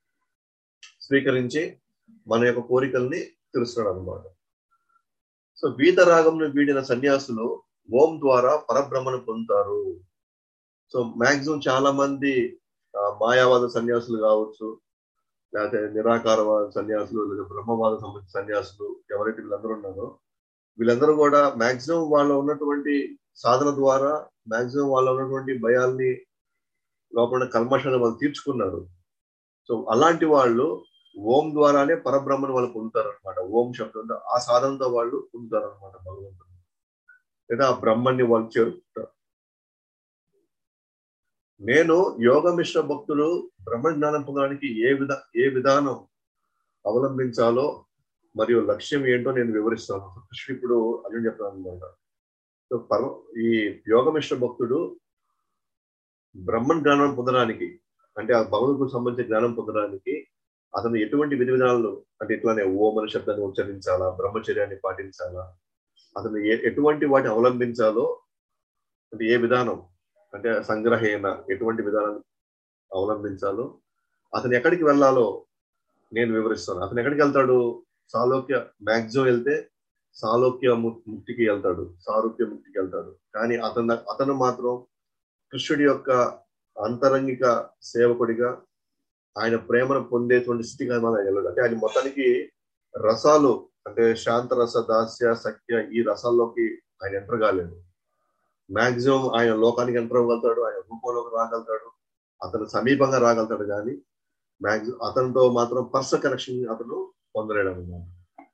స్వీకరించి మన యొక్క కోరికల్ని తెలుస్తున్నాడు అనమాట సో వీతరాగంను వీడిన సన్యాసులు ఓం ద్వారా పరబ్రహ్మను పొందుతారు సో మాక్సిమం చాలా మంది ఆ, మాయావాద సన్యాసులు కావచ్చు లేకపోతే నిరాకారవాద సన్యాసులు లేదా బ్రహ్మవాద సంబంధించిన సన్యాసులు ఎవరైతే వీళ్ళందరూ ఉన్నారో వీళ్ళందరూ కూడా మాక్సిమం వాళ్ళ ఉన్నటువంటి సాధన ద్వారా మాక్సిమం వాళ్ళ ఉన్నటువంటి భయాల్ని లోపల కల్మషాన్ని వాళ్ళు తీర్చుకున్నారు సో అలాంటి వాళ్ళు ఓం ద్వారానే పరబ్రహ్మను వాళ్ళు పొందుతారు అనమాట ఓం శబ్దంతో ఆ సాధనతో వాళ్ళు పొందుతారు అనమాట భగవంతుడు లేదా ఆ బ్రహ్మని వాళ్ళు చేరుకుంటారు నేను యోగమిశ్ర భక్తుడు బ్రహ్మ జ్ఞానం పొందడానికి ఏ విధ ఏ విధానం అవలంబించాలో మరియు లక్ష్యం ఏంటో నేను వివరిస్తాను కృష్ణ ఇప్పుడు అని చెప్తాను అనమాట సో పర్వ ఈ యోగమిశ్ర భక్తుడు బ్రహ్మ జ్ఞానం పొందడానికి అంటే ఆ భగవంతుడికి సంబంధించిన జ్ఞానం పొందడానికి అతను ఎటువంటి విధి విధానాలు అంటే ఇట్లానే ఓం అనే శబ్దాన్ని ఉచ్చరించాలా బ్రహ్మచర్యాన్ని పాటించాలా అతను ఏ- ఎటువంటి వాటిని అవలంబించాలో అంటే ఏ విధానం అంటే సంగ్రహేణ ఎటువంటి విధానం అవలంబించాలో అతను ఎక్కడికి వెళ్ళాలో నేను వివరిస్తాను అతను ఎక్కడికి వెళ్తాడు సాలోక్య మ్యాక్సిమం వెళ్తే సాలోక్య ము- ముక్తికి వెళ్తాడు సారూప్య ముక్తికి వెళ్తాడు కానీ అతను అతను మాత్రం కృష్ణుడి యొక్క అంతరంగిక సేవకుడిగా ఆయన ప్రేమను పొందేటువంటి స్థితిగా మనం వెళ్ళదు అంటే ఆయన మొత్తానికి రసాలు అంటే శాంత రస దాస్య సఖ్య ఈ రసాల్లోకి ఆయన ఎంటర్ కాలేదు మాక్సిమం ఆయన లోకానికి ఎంటర్ అవ్వగలుగుతాడు ఆయన రూపంలోకి రాగలుగుతాడు అతను సమీపంగా రాగలుగుతాడు కానీ మాక్సిమం అతనితో మాత్రం పర్సనల్ కనెక్షన్ అతను పొందలేడు అన్నమాట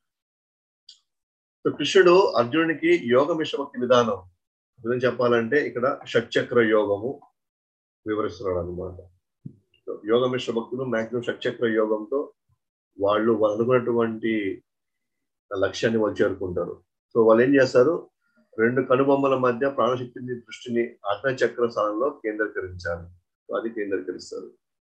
సో కృష్ణుడు అర్జునుడికి యోగ మిశ్రభక్తి విధానం గురించి చెప్పాలంటే ఇక్కడ షట్చక్ర యోగము వివరిస్తున్నాడు అనమాట యోగ మిశ్ర భక్తులు మాక్సిమం షట్చక్ర యోగంతో వాళ్ళు వాళ్ళు అనుకున్నటువంటి లక్ష్యాన్ని వాళ్ళు చేరుకుంటారు సో వాళ్ళు ఏం చేస్తారు రెండు కనుబొమ్మల మధ్య ప్రాణశక్తిని దృష్టిని అర్ధ చక్ర స్థానంలో కేంద్రీకరించాలి సో అది కేంద్రీకరిస్తారు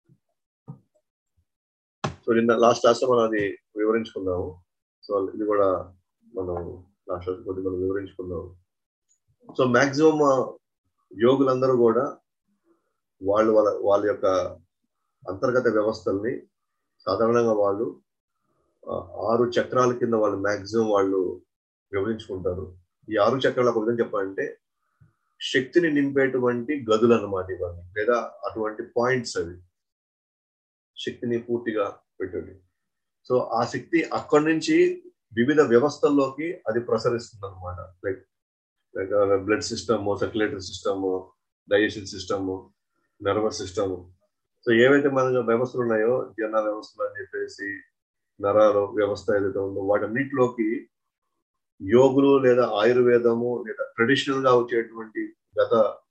సో నిన్న లాస్ట్ క్లాస్ లో మనం అది వివరించుకున్నాము సో ఇది కూడా మనం లాస్ట్ క్లాస్ కొద్ది మనం వివరించుకున్నాము సో మాక్సిమం యోగులందరూ కూడా వాళ్ళు వాళ్ళ వాళ్ళ యొక్క అంతర్గత వ్యవస్థల్ని సాధారణంగా వాళ్ళు ఆరు చక్రాల కింద వాళ్ళు మాక్సిమం వాళ్ళు వివరించుకుంటారు ఈ ఆరు చక్రాలు ఒక విధంగా చెప్పాలంటే శక్తిని నింపేటువంటి గదులు అన్నమాట ఇవన్నీ లేదా అటువంటి పాయింట్స్ అవి శక్తిని పూర్తిగా పెట్టండి సో ఆ శక్తి అక్కడి నుంచి వివిధ వ్యవస్థల్లోకి అది ప్రసరిస్తుంది అనమాట like like blood system circulatory system digestion system nervous system so ఏవైతే మన వ్యవస్థలు ఉన్నాయో జీర్ణ వ్యవస్థలు అని చెప్పేసి నరాలు వ్యవస్థ ఏదైతే ఉందో వాటన్నిటిలోకి యోగులు లేదా ఆయుర్వేదము లేదా ట్రెడిషనల్ గా వచ్చేటువంటి గత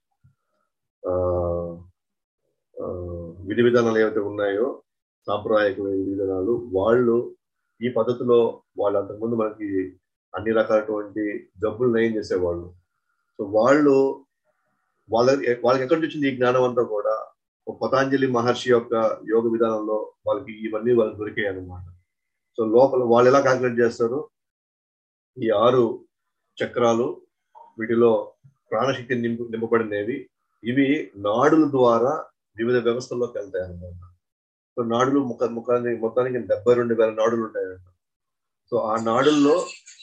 విధి విధానాలు ఏవైతే ఉన్నాయో సాంప్రదాయక విధి విధానాలు వాళ్ళు ఈ పద్ధతిలో వాళ్ళు అంతకుముందు మనకి అన్ని రకాలటువంటి జబ్బులు నయం చేసేవాళ్ళు సో వాళ్ళు వాళ్ళ వాళ్ళకి ఎక్కడి నుంచి వచ్చింది ఈ జ్ఞానం అంతా కూడా పతాంజలి మహర్షి యొక్క యోగ విధానంలో వాళ్ళకి ఇవన్నీ వాళ్ళకి దొరికాయి అనమాట సో లోపల వాళ్ళు ఎలా క్యాల్కులేట్ చేస్తారు ఈ ఆరు చక్రాలు వీటిలో ప్రాణశక్తి నింపు నింపబడినవి ఇవి నాడుల ద్వారా వివిధ వ్యవస్థల్లోకి వెళ్తాయి అనమాట సో నాడులు ముఖ ముఖాన్ని మొత్తానికి డెబ్బై రెండు వేల నాడులు ఉంటాయంట సో ఆ నాడుల్లో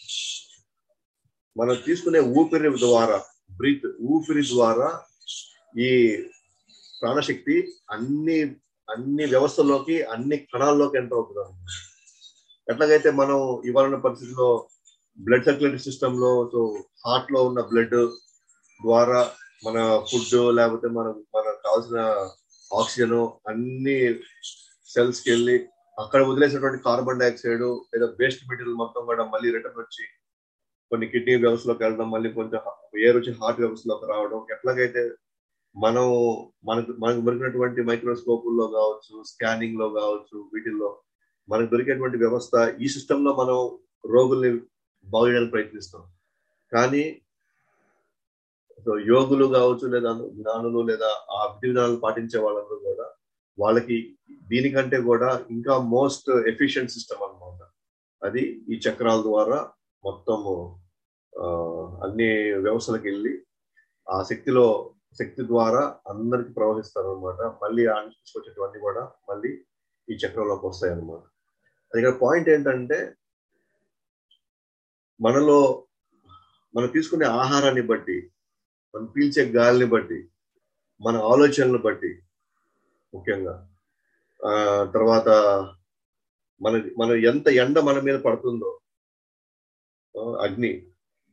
మనం తీసుకునే ఊపిరి ద్వారా బ్రీత్ ఊపిరి ద్వారా ఈ ప్రాణశక్తి అన్ని అన్ని వ్యవస్థల్లోకి అన్ని కణాల్లోకి ఎంటర్ అవుతుంది ఎట్లాగైతే మనం ఇవాళ పరిస్థితిలో బ్లడ్ సర్క్యులేటరీ సిస్టమ్ లో సో హార్ట్ లో ఉన్న బ్లడ్ ద్వారా మన ఫుడ్ లేకపోతే మన మనకు కావాల్సిన ఆక్సిజన్ అన్ని సెల్స్ కి వెళ్ళి అక్కడ వదిలేసినటువంటి కార్బన్ డైఆక్సైడ్ లేదా వేస్ట్ మెటీరియల్ మొత్తం కూడా మళ్ళీ రిటర్న్ వచ్చి కొన్ని కిడ్నీ వ్యవస్థలోకి వెళ్ళడం మళ్ళీ కొంచెం ఎయిర్ వచ్చి హార్ట్ వ్యవస్థలోకి రావడం ఎట్లాగైతే మనం మనకు మనకు దొరికినటువంటి మైక్రోస్కోపుల్లో కావచ్చు స్కానింగ్ లో కావచ్చు వీటిల్లో మనకు దొరికేటువంటి వ్యవస్థ ఈ సిస్టమ్ లో మనం రోగుల్ని బాగు చేయడానికి ప్రయత్నిస్తాం కానీ యోగులు కావచ్చు లేదా జ్ఞానులు లేదా ఆ విధి విధానాలు పాటించే వాళ్ళందరూ కూడా వాళ్ళకి దీనికంటే కూడా ఇంకా మోస్ట్ ఎఫిషియంట్ సిస్టమ్ అనమాట అది ఈ చక్రాల ద్వారా మొత్తము అన్ని వ్యవస్థలకు వెళ్ళి ఆ శక్తిలో శక్తి ద్వారా అందరికి ప్రవహిస్తారు అనమాట మళ్ళీ ఆ తీసుకొచ్చేటివన్నీ కూడా మళ్ళీ ఈ చక్రంలోకి వస్తాయి అనమాట అది ఇక్కడ పాయింట్ ఏంటంటే మనలో మనం తీసుకునే ఆహారాన్ని బట్టి మనం పీల్చే గాలిని బట్టి మన ఆలోచనలు బట్టి ముఖ్యంగా ఆ తర్వాత మన మన ఎంత ఎండ మన మీద పడుతుందో అగ్ని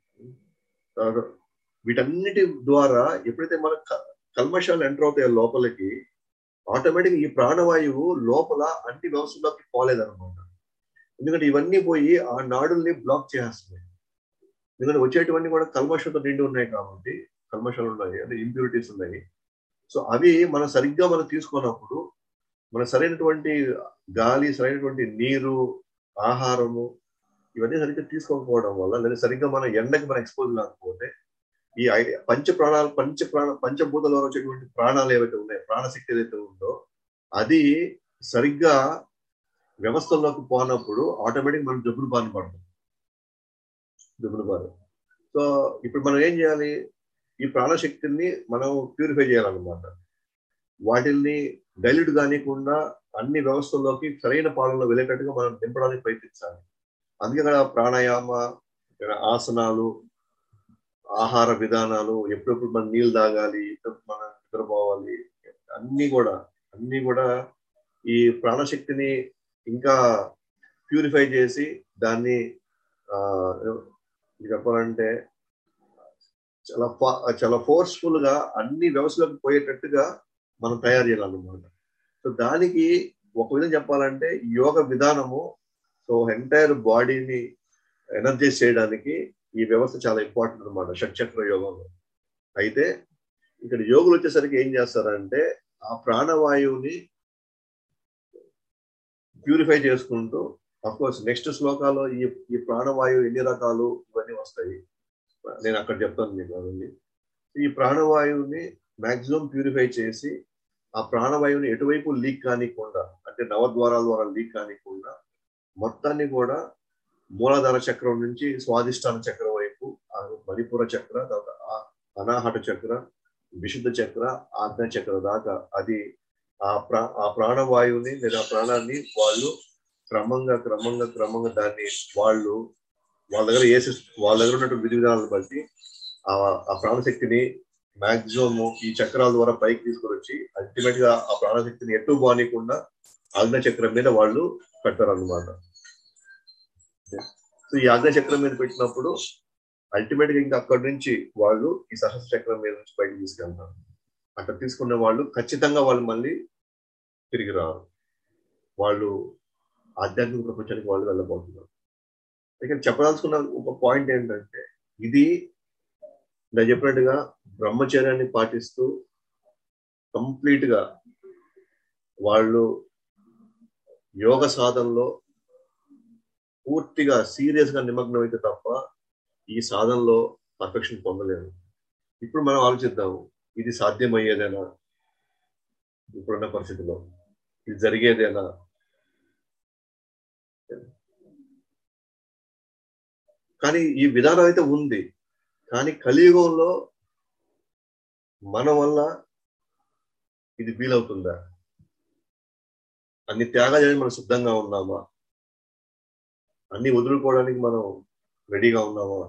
వీటన్నిటి ద్వారా ఎప్పుడైతే మన కల్మషాలు ఎంటర్ అవుతాయో లోపలికి ఆటోమేటిక్ ఈ ప్రాణవాయువు లోపల అన్ని వ్యవస్థలోకి పోలేదన్నమాట ఎందుకంటే ఇవన్నీ పోయి ఆ నాడుల్ని బ్లాక్ చేస్తున్నాయి ఎందుకంటే వచ్చేటివన్నీ కూడా కల్మషంతో నిండి ఉన్నాయి కాబట్టి కల్మషాలు ఉన్నాయి అంటే ఇంప్యూరిటీస్ ఉన్నాయి సో అవి మనం సరిగ్గా మనం తీసుకున్నప్పుడు మన సరైనటువంటి గాలి సరైనటువంటి నీరు ఆహారము ఇవన్నీ సరిగ్గా తీసుకోకపోవడం వల్ల లేదా సరిగ్గా మన ఎండకి మనం ఎక్స్పోజ్ కాకపోతే ఈ పంచ ప్రాణాలు పంచ ప్రాణ పంచభూతాల ద్వారా వచ్చేటువంటి ప్రాణాలు ఏవైతే ఉన్నాయో ప్రాణశక్తి ఏదైతే ఉందో అది సరిగ్గా వ్యవస్థల్లోకి పోనప్పుడు ఆటోమేటిక్ మనం జబ్బులు బారిన పడతాం జబ్బులు బారి సో ఇప్పుడు మనం ఏం చేయాలి ఈ ప్రాణశక్తిని మనం ప్యూరిఫై చేయాలన్నమాట వాటిల్ని డైల్యూట్ కానికుండా అన్ని వ్యవస్థల్లోకి సరైన పాలనలో వెళ్ళేటట్టుగా మనం నింపడానికి ప్రయత్నించాలి అందుకే ఇక్కడ ప్రాణాయామ ఆసనాలు ఆహార విధానాలు ఎప్పుడెప్పుడు మనం నీళ్ళు తాగాలి ఎప్పుడెప్పుడు మనం నిద్రపోవాలి అన్ని కూడా అన్ని కూడా ఈ ప్రాణశక్తిని ఇంకా ప్యూరిఫై చేసి దాన్ని చెప్పాలంటే చాలా చాలా ఫోర్స్ఫుల్ గా అన్ని వ్యవస్థలకు పోయేటట్టుగా మనం తయారు చేయాలన్నమాట సో దానికి ఒక విధంగా చెప్పాలంటే యోగ విధానము సో ఎంటైర్ బాడీని ఎనర్జైజ్ చేయడానికి ఈ వ్యవస్థ చాలా ఇంపార్టెంట్ అనమాట షట్చక్ర యోగంలో అయితే ఇక్కడ యోగులు వచ్చేసరికి ఏం చేస్తారంటే ఆ ప్రాణవాయువుని ప్యూరిఫై చేసుకుంటూ అఫ్ కోర్స్ నెక్స్ట్ శ్లోకాల్లో ఈ ఈ ప్రాణవాయువు ఎన్ని రకాలు ఇవన్నీ వస్తాయి నేను అక్కడ చెప్తాను మీకు అవన్నీ ఈ ప్రాణవాయువుని మాక్సిమం ప్యూరిఫై చేసి ఆ ప్రాణవాయువుని ఎటువైపు లీక్ కానికుండా అంటే నవద్వారాల ద్వారా లీక్ కానికుండా మొత్తాన్ని కూడా మూలాధార చక్రం నుంచి స్వాదిష్టాన చక్రం వైపు ఆ మణిపుర చక్ర తర్వాత ఆ- అనాహట చక్ర విశుద్ధ చక్ర ఆజ్ఞ చక్ర దాకా అది ఆ ప్రా ఆ ప్రాణవాయువుని లేదా ప్రాణాన్ని వాళ్ళు క్రమంగా క్రమంగా క్రమంగా దాన్ని వాళ్ళు వాళ్ళ దగ్గర ఏ సిస్- వాళ్ళ దగ్గర ఉన్నటువంటి విధి విధానాలను బట్టి ఆ ఆ ప్రాణశక్తిని మాక్సిమం ఈ చక్రాల ద్వారా పైకి తీసుకొని వచ్చి అల్టిమేట్ గా ఆ ప్రాణశక్తిని ఎటు బానికుండా ఆజ్ఞ చక్రం మీద వాళ్ళు పెట్టారు అనమాట సో ఈ ఆజ్ఞ చక్రం మీద పెట్టినప్పుడు అల్టిమేట్ గా ఇంకా అక్కడి నుంచి వాళ్ళు ఈ సహస్ర చక్రం మీద నుంచి బయటకు తీసుకెళ్తారు అక్కడ తీసుకున్న వాళ్ళు ఖచ్చితంగా వాళ్ళు మళ్ళీ తిరిగి రారు వాళ్ళు ఆధ్యాత్మిక ప్రపంచానికి వాళ్ళు వెళ్ళబోతున్నారు ఇక్కడ చెప్పదలుచుకున్న ఒక పాయింట్ ఏంటంటే ఇది నేను చెప్పినట్టుగా బ్రహ్మచర్యాన్ని పాటిస్తూ కంప్లీట్ గా వాళ్ళు యోగ సాధనలో పూర్తిగా సీరియస్ గా నిమగ్నం అయితే తప్ప ఈ సాధనలో పర్ఫెక్షన్ పొందలేరు ఇప్పుడు మనం ఆలోచిద్దాము ఇది సాధ్యమయ్యేదేనా ఇప్పుడున్న పరిస్థితిలో ఇది జరిగేదేనా కానీ ఈ విధానం అయితే ఉంది కానీ కలియుగంలో మన వల్ల ఇది వీలవుతుందా అన్ని త్యాగాలు చేయడానికి మనం సిద్ధంగా ఉన్నామా అన్ని వదులుకోవడానికి మనం రెడీగా ఉన్నామా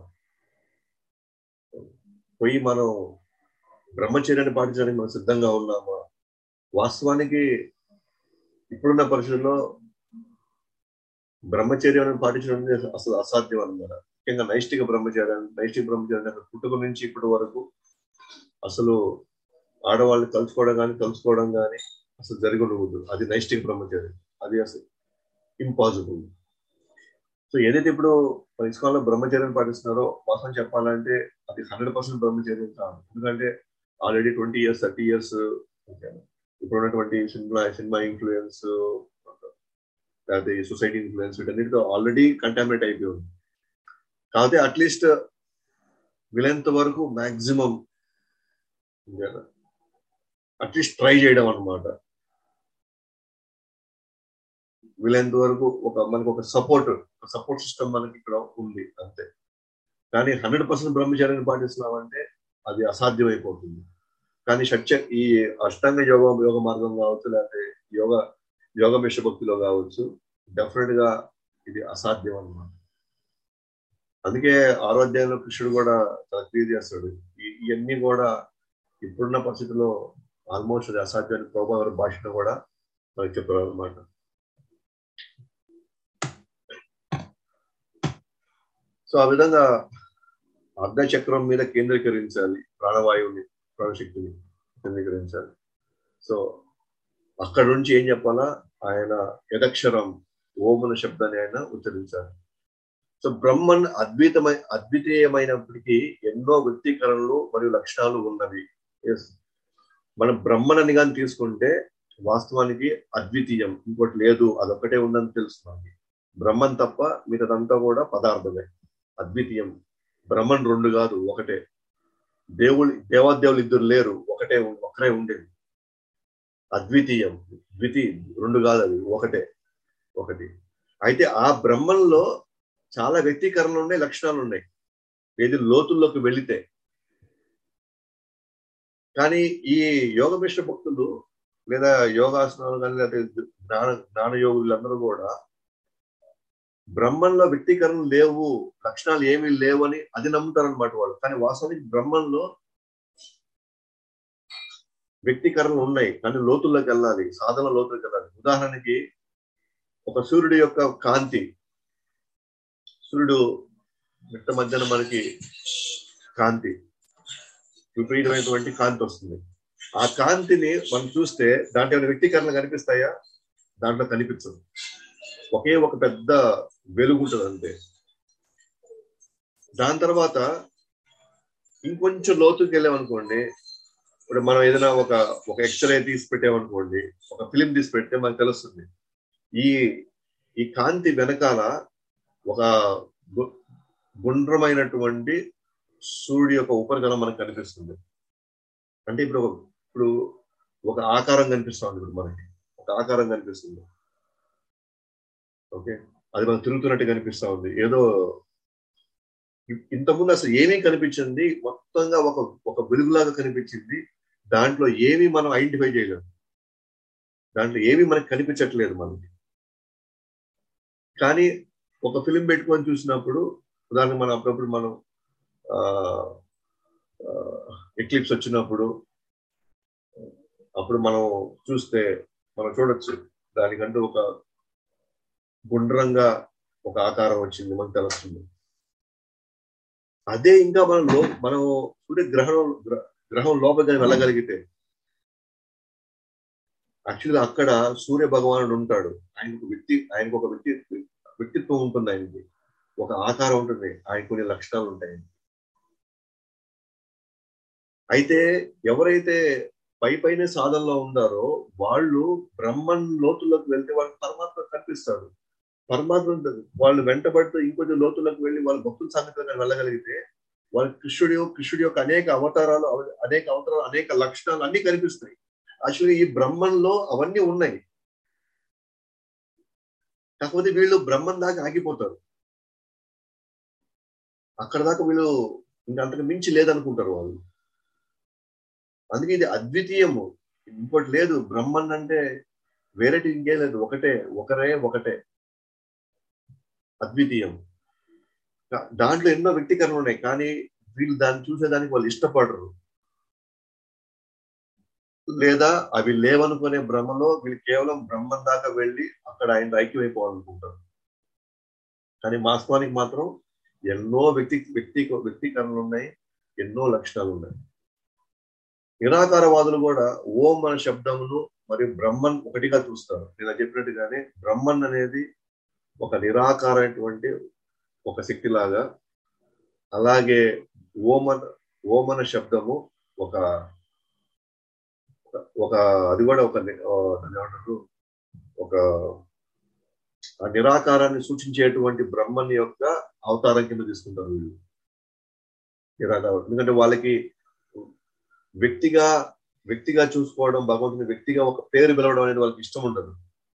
పోయి మనం బ్రహ్మచర్యాన్ని పాటించడానికి మనం సిద్ధంగా ఉన్నామా వాస్తవానికి ఇప్పుడున్న పరిస్థితుల్లో బ్రహ్మచర్యాన్ని పాటించడం అనేది అసలు అసాధ్యం అన్నమాట ముఖ్యంగా నైష్టిక బ్రహ్మచర్యాన్ని నైష్టిక బ్రహ్మచర్యాన్ని అసలు పుట్టుక నుంచి ఇప్పటి వరకు అసలు ఆడవాళ్ళు కలుసుకోవడం కానీ కలుసుకోవడం కానీ అసలు జరిగి ఉండకూడదు అది నైష్టిక బ్రహ్మచర్యం అది అసలు ఇంపాసిబుల్ సో ఏదైతే ఇప్పుడు మన ఇస్కాన్లో బ్రహ్మచర్యం పాటిస్తున్నారో వాస్తవం చెప్పాలంటే అది హండ్రెడ్ పర్సెంట్ బ్రహ్మచర్యం కాదు ఎందుకంటే already twenty years thirty years ఇప్పుడు ఉన్నటువంటి సినిమా సినిమా ఇన్ఫ్లుయెన్స్ లేకపోతే ఈ సొసైటీ ఇన్ఫ్లుయెన్స్ వీటన్నిటితో ఆల్రెడీ కంటామినేట్ అయిపోయింది కాకపోతే అట్లీస్ట్ వీలైనంత వరకు మాక్సిమం అట్లీస్ట్ ట్రై చేయడం అనమాట వీలైనంత వరకు ఒక మనకు ఒక సపోర్ట్ సపోర్ట్ సిస్టమ్ మనకి ఇక్కడ ఉంది అంతే కానీ హండ్రెడ్ పర్సెంట్ బ్రహ్మచారిని పాటిస్తున్నామంటే అది అసాధ్యమైపోతుంది కానీ షట్చ ఈ అష్టాంగ యోగ యోగ మార్గం కావచ్చు లేకపోతే యోగ యోగ మిష భక్తిలో కావచ్చు డెఫినెట్ గా ఇది అసాధ్యం అన్నమాట అందుకే ఆరోగ్యంలో కృష్ణుడు కూడా చాలా క్లియర్ చేస్తాడు ఈ- ఇవన్నీ కూడా ఇప్పుడున్న పరిస్థితిలో ఆల్మోస్ట్ అది అసాధ్యాన్ని ప్రభావ భాషలో కూడా మనకి చెప్పారు అనమాట సో ఆ విధంగా అర్ధచక్రం మీద కేంద్రీకరించాలి ప్రాణవాయువుని ప్రాణశక్తిని కేంద్రీకరించాలి సో అక్కడ నుంచి ఏం చెప్పాలా ఆయన యదక్షరం ఓమన శబ్దాన్ని ఆయన ఉచ్చరించాలి సో బ్రహ్మన్ అద్భుతమై అద్వితీయమైనప్పటికీ ఎన్నో వ్యక్తీకరణలు మరియు లక్షణాలు ఉన్నవి ఎస్ మనం బ్రహ్మన్ కానీ తీసుకుంటే వాస్తవానికి అద్వితీయం ఇంకోటి లేదు అదొక్కటే ఉందని తెలుస్తుంది బ్రహ్మన్ తప్ప మిగతాదంతా కూడా పదార్థమే అద్వితీయం బ్రహ్మన్ రెండు కాదు ఒకటే దేవుడు దేవాదేవులు ఇద్దరు లేరు ఒకటే ఒకరే ఉండేది అద్వితీయం ద్వితీ రెండు కాదు అది ఒకటే ఒకటి అయితే ఆ బ్రహ్మంలో చాలా వ్యక్తీకరణలు ఉన్నాయి లక్షణాలు ఉన్నాయి ఏది లోతుల్లోకి వెళితే కానీ ఈ యోగ మిశ్ర భక్తులు లేదా యోగాసనాలు కానీ లేదా జ్ఞాన జ్ఞాన యోగులందరూ కూడా బ్రహ్మంలో వ్యక్తీకరణలు లేవు లక్షణాలు ఏమీ లేవు అని అది నమ్ముతారు అనమాట వాళ్ళు కానీ వాస్తవానికి బ్రహ్మంలో వ్యక్తీకరణలు ఉన్నాయి కానీ లోతుల్లోకి వెళ్ళాలి సాధన లోతుల్లోకి వెళ్ళాలి ఉదాహరణకి ఒక సూర్యుడి యొక్క కాంతి సూర్యుడు మిట్ట మధ్యన మనకి కాంతి విపరీతమైనటువంటి కాంతి వస్తుంది ఆ కాంతిని మనం చూస్తే దాంట్లో ఏమైనా వ్యక్తీకరణ కనిపిస్తాయా దాంట్లో కనిపించదు ఒకే ఒక పెద్ద వెలుగు ఉంటుంది అంతే దాని తర్వాత ఇంకొంచెం లోతుకి వెళ్ళామనుకోండి ఇప్పుడు మనం ఏదైనా ఒక ఒక ఎక్స్రే తీసి పెట్టామనుకోండి ఒక ఫిలిం తీసి పెడితే మనకు తెలుస్తుంది ఈ ఈ కాంతి వెనకాల ఒక గు- గుండ్రమైనటువంటి సూర్యుడి యొక్క ఉపరితలం మనకు కనిపిస్తుంది అంటే ఇప్పుడు ఒక- ఇప్పుడు ఒక ఆకారం కనిపిస్తుంది ఇప్పుడు మనకి ఒక ఆకారం కనిపిస్తుంది ఓకే అది మనకు తిరుగుతున్నట్టు కనిపిస్తా ఉంది ఏదో ఇ- ఇంతకుముందు అసలు ఏమీ కనిపించింది మొత్తంగా ఒక ఒక వెలుగులాగా కనిపించింది దాంట్లో ఏమీ మనం ఐడెంటిఫై చేయలేము దాంట్లో ఏమీ మనకి కనిపించట్లేదు మనకి కానీ ఒక ఫిలిం పెట్టుకొని చూసినప్పుడు ఉదాహరణ మనం అప్పుడప్పుడు మనం ఎక్లిప్స్ వచ్చినప్పుడు అప్పుడు మనం చూస్తే మనం చూడొచ్చు దానికంటూ ఒక గుండ్రంగా ఒక ఆకారం వచ్చింది మనకు తెలుస్తుంది అదే ఇంకా మనం లో మనం సూర్య గ్రహణం గ్ర- గ్రహం లోపలికి వెళ్ళగలిగితే యాక్చువల్గా అక్కడ సూర్య భగవానుడు ఉంటాడు ఆయనకు ఒక వ్యక్తి ఆయనకు ఒక వ్యక్తి వ్యక్తిత్వం ఉంటుంది ఆయనకి ఒక ఆకారం ఉంటుంది ఆయన కొన్ని లక్షణాలు ఉంటాయి అయితే ఎవరైతే పై పైన సాధనలో ఉన్నారో వాళ్ళు బ్రహ్మన్ లోతుల్లోకి వెళ్తే వాళ్ళకి పరమాత్మ కనిపిస్తాడు పరమాత్మ వాళ్ళు వెంటబడుతూ ఇంకొంచెం లోతుల్లోకి వెళ్ళి వాళ్ళ భక్తుల సంగతిలో వెళ్ళగలిగితే వాళ్ళ కృష్ణుడి కృష్ణుడి యొక్క అనేక అవతారాలు అవ- అనేక అవతారాలు అనేక లక్షణాలు అన్ని కనిపిస్తాయి యాక్చువల్లీ ఈ బ్రహ్మంలో అవన్నీ ఉన్నాయి కాకపోతే వీళ్ళు బ్రహ్మం దాకా ఆగిపోతారు అక్కడ దాకా వీళ్ళు ఇంకా అంతకు మించి లేదనుకుంటారు వాళ్ళు అందుకే ఇది అద్వితీయము ఇంకోటి లేదు బ్రహ్మన్ అంటే వేరేటి ఇంకేం లేదు ఒకటే ఒకరే ఒకటే అద్వితీయం దా- దాంట్లో ఎన్నో వ్యక్తీకరణలు ఉన్నాయి కానీ వీళ్ళు దాన్ని చూసేదానికి వాళ్ళు ఇష్టపడరు లేదా అవి లేవనుకునే భ్రమలో వీళ్ళు కేవలం బ్రహ్మం దాకా వెళ్ళి అక్కడ ఆయన ఐక్యమైపోవాలనుకుంటారు కానీ వాస్తవానికి మాత్రం ఎన్నో వ్యక్తి వ్యక్తి వ్యక్తీకరణలు ఉన్నాయి ఎన్నో లక్షణాలు ఉన్నాయి నిరాకారవాదులు కూడా ఓం అనే శబ్దమును మరియు బ్రహ్మన్ ఒకటిగా చూస్తారు నేను చెప్పినట్టుగానే బ్రహ్మన్ అనేది ఒక నిరాకారమైనటువంటి ఒక శక్తి లాగా అలాగే ఓమన్ ఓమన శబ్దము ఒక ఒక అది కూడా ఒక ని- ఆ, దాన్ని ఏమంటారు ఒక ఆ నిరాకారాన్ని సూచించేటువంటి బ్రహ్మన్ యొక్క అవతారం కింద తీసుకుంటారు వీళ్ళు నిరాకారం ఎందుకంటే వాళ్ళకి వ్యక్తిగా వ్యక్తిగా చూసుకోవడం భగవంతుని వ్యక్తిగా ఒక పేరు పిలవడం అనేది వాళ్ళకి ఇష్టం ఉండదు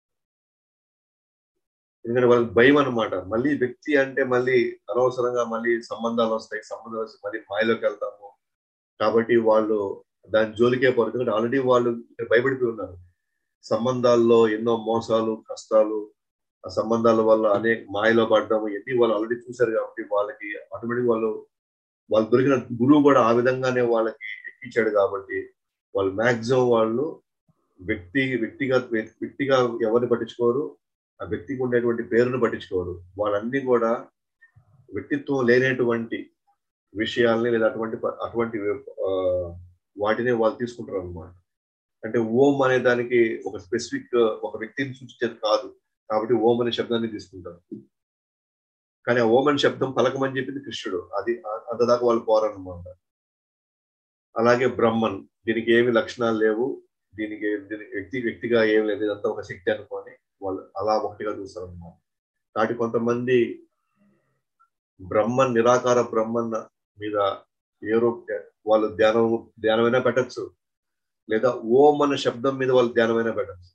ఎందుకంటే వాళ్ళకి భయం అన్నమాట మళ్ళీ వ్యక్తి అంటే మళ్ళీ అనవసరంగా మళ్ళీ సంబంధాలు వస్తాయి సంబంధాలు వస్తే మళ్ళీ మాయలోకి వెళ్తాము కాబట్టి వాళ్ళు దాని జోలికే పోరు ఎందుకంటే ఆల్రెడీ వాళ్ళు ఇక్కడ భయపడిపోయి ఉన్నారు సంబంధాల్లో ఎన్నో మోసాలు కష్టాలు ఆ సంబంధాల వల్ల అనేక మాయలో పడ్డాము ఎన్ని వాళ్ళు ఆల్రెడీ చూశారు కాబట్టి వాళ్ళకి ఆటోమేటిక్ వాళ్ళు వాళ్ళు దొరికిన గురువు కూడా ఆ విధంగానే వాళ్ళకి ఎక్కించాడు కాబట్టి వాళ్ళు మాక్సిమం వాళ్ళు వ్యక్తి వ్యక్తిగా వ్యక్తిగా ఎవరిని పట్టించుకోరు ఆ వ్యక్తికి ఉండేటువంటి పేరును పట్టించుకోరు వాళ్ళన్నీ కూడా వ్యక్తిత్వం లేనటువంటి విషయాల్ని లేదా అటువంటి ప- అటువంటి ఆ, వాటిని వాళ్ళు తీసుకుంటారు అనమాట అంటే ఓం అనే దానికి ఒక స్పెసిఫిక్ ఒక వ్యక్తిని సూచించేది కాదు కాబట్టి ఓం అనే శబ్దాన్ని తీసుకుంటారు కానీ ఆ ఓం అనే శబ్దం పలకమని చెప్పింది కృష్ణుడు అది ఆ- అంతదాకా వాళ్ళు పోరన్నమాట అలాగే బ్రహ్మన్ దీనికి ఏమి లక్షణాలు లేవు దీనికి దీనికి వ్యక్తి వ్యక్తిగా ఏం లేదు ఇదంతా ఒక శక్తి అనుకొని వాళ్ళు అలా ఒకటిగా చూస్తారు అనమాట కాబట్టి కొంతమంది బ్రహ్మన్ నిరాకార బ్రహ్మన్ మీద ఏరో వాళ్ళు ధ్యానం ధ్యానమైనా పెట్టచ్చు లేదా ఓం అన్న శబ్దం మీద వాళ్ళు ధ్యానమైనా పెట్టచ్చు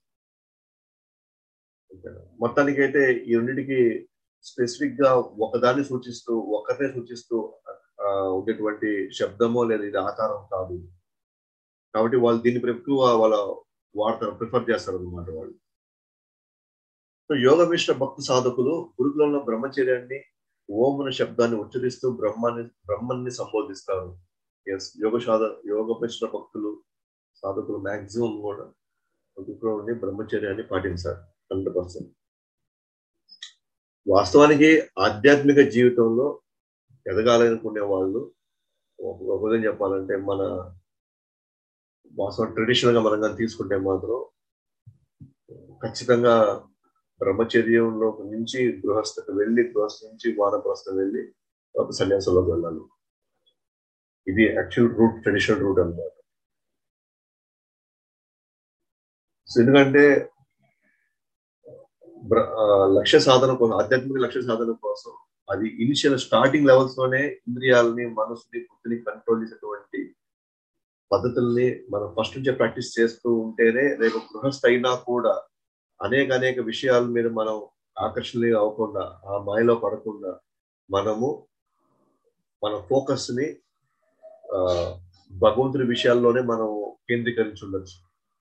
మొత్తానికి అయితే ఈ రెండింటికి స్పెసిఫిక్ గా ఒకదాన్ని సూచిస్తూ ఒకరినే సూచిస్తూ ఆ, ఉండేటువంటి శబ్దమో లేదా ఇది ఆకారం కాదు కాబట్టి వాళ్ళు దీన్ని ఎక్కువ వాళ్ళ వాడతారు ప్రిఫర్ చేస్తారు అనమాట వాళ్ళు సో యోగ మిశ్ర భక్తి సాధకులు గురుకులంలో బ్రహ్మచర్యాన్ని ఓం అనే శబ్దాన్ని ఉచ్చరిస్తూ బ్రహ్మాన్ని బ్రహ్మన్ని సంబోధిస్తారు ఎస్ యోగ సాధ యోగ మిశ్ర భక్తులు సాధకులు మాక్సిమం కూడా గురుకులంలోని బ్రహ్మచర్యాన్ని పాటించారు హండ్రెడ్ పర్సెంట్ వాస్తవానికి ఆధ్యాత్మిక జీవితంలో ఎదగాలనుకునే వాళ్ళు ఒక ఒక విధంగా చెప్పాలంటే మన వాస్తవం ట్రెడిషనల్ గా మనం కానీ తీసుకుంటే మాత్రం ఖచ్చితంగా బ్రహ్మచర్యంలో నుంచి గృహస్థకు వెళ్ళి గృహస్థ నుంచి వానప్రస్థం వెళ్ళి తర్వాత సన్యాసంలోకి వెళ్ళాలి ఇది యాక్చువల్ రూట్ ట్రెడిషనల్ రూట్ అన్నమాట సో ఎందుకంటే బ్ర- ఆ, లక్ష్య సాధన కోసం ఆధ్యాత్మిక లక్ష్య సాధన కోసం అది ఇనిషియల్ స్టార్టింగ్ లెవెల్స్ లోనే ఇంద్రియాలని మనసుని బుద్ధిని కంట్రోల్ చేసేటువంటి పద్ధతుల్ని మనం ఫస్ట్ నుంచే ప్రాక్టీస్ చేస్తూ ఉంటేనే రేపు గృహస్థ అయినా కూడా అనేక అనేక విషయాల మీద మనం ఆకర్షణ అవ్వకుండా ఆ మాయలో పడకుండా మనము మన ఫోకస్ ని ఆ, భగవంతుడి విషయాల్లోనే మనం కేంద్రీకరించి ఉండొచ్చు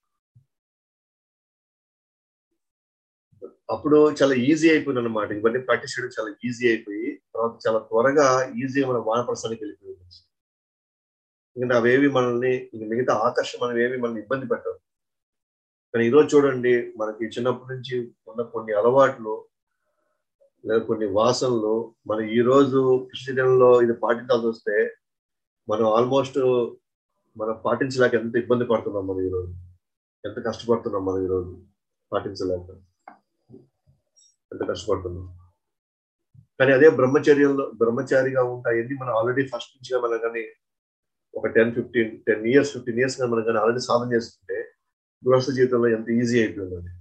అప్పుడు చాలా ఈజీ అయిపోయింది అనమాట ఇవన్నీ ప్రాక్టీస్ చేయడం చాలా ఈజీ అయిపోయి తర్వాత చాలా త్వరగా ఈజీగా మన వానప్రస్థానికి వెళ్ళిపోయింది ఎందుకంటే అవేవి మనల్ని ఇంక మిగతా ఆకర్షణ మనం ఏవి మనల్ని ఇబ్బంది పెట్టవు కానీ ఈరోజు చూడండి మనకి చిన్నప్పటి నుంచి ఉన్న కొన్ని అలవాట్లు లేదా కొన్ని వాసనలు మనం ఈ రోజు కృష్ణలో ఇది పాటించాల్సి వస్తే మనం ఆల్మోస్ట్ మనం పాటించలేక ఎంత ఇబ్బంది పడుతున్నాం మనం ఈరోజు ఎంత కష్టపడుతున్నాం మనం ఈరోజు పాటించలేక ఎంత కష్టపడుతున్నాం కానీ అదే బ్రహ్మచర్యంలో బ్రహ్మచారిగా ఉంటాయి ఎన్ని మనం ఆల్రెడీ ఫస్ట్ నుంచి మనం కానీ ఒక ten fifteen ten years fifteen years మనం కానీ ఆల్రెడీ సాధన చేసుకుంటే గృహస్థ జీవితంలో ఎంత ఈజీ అయిపోయింది అది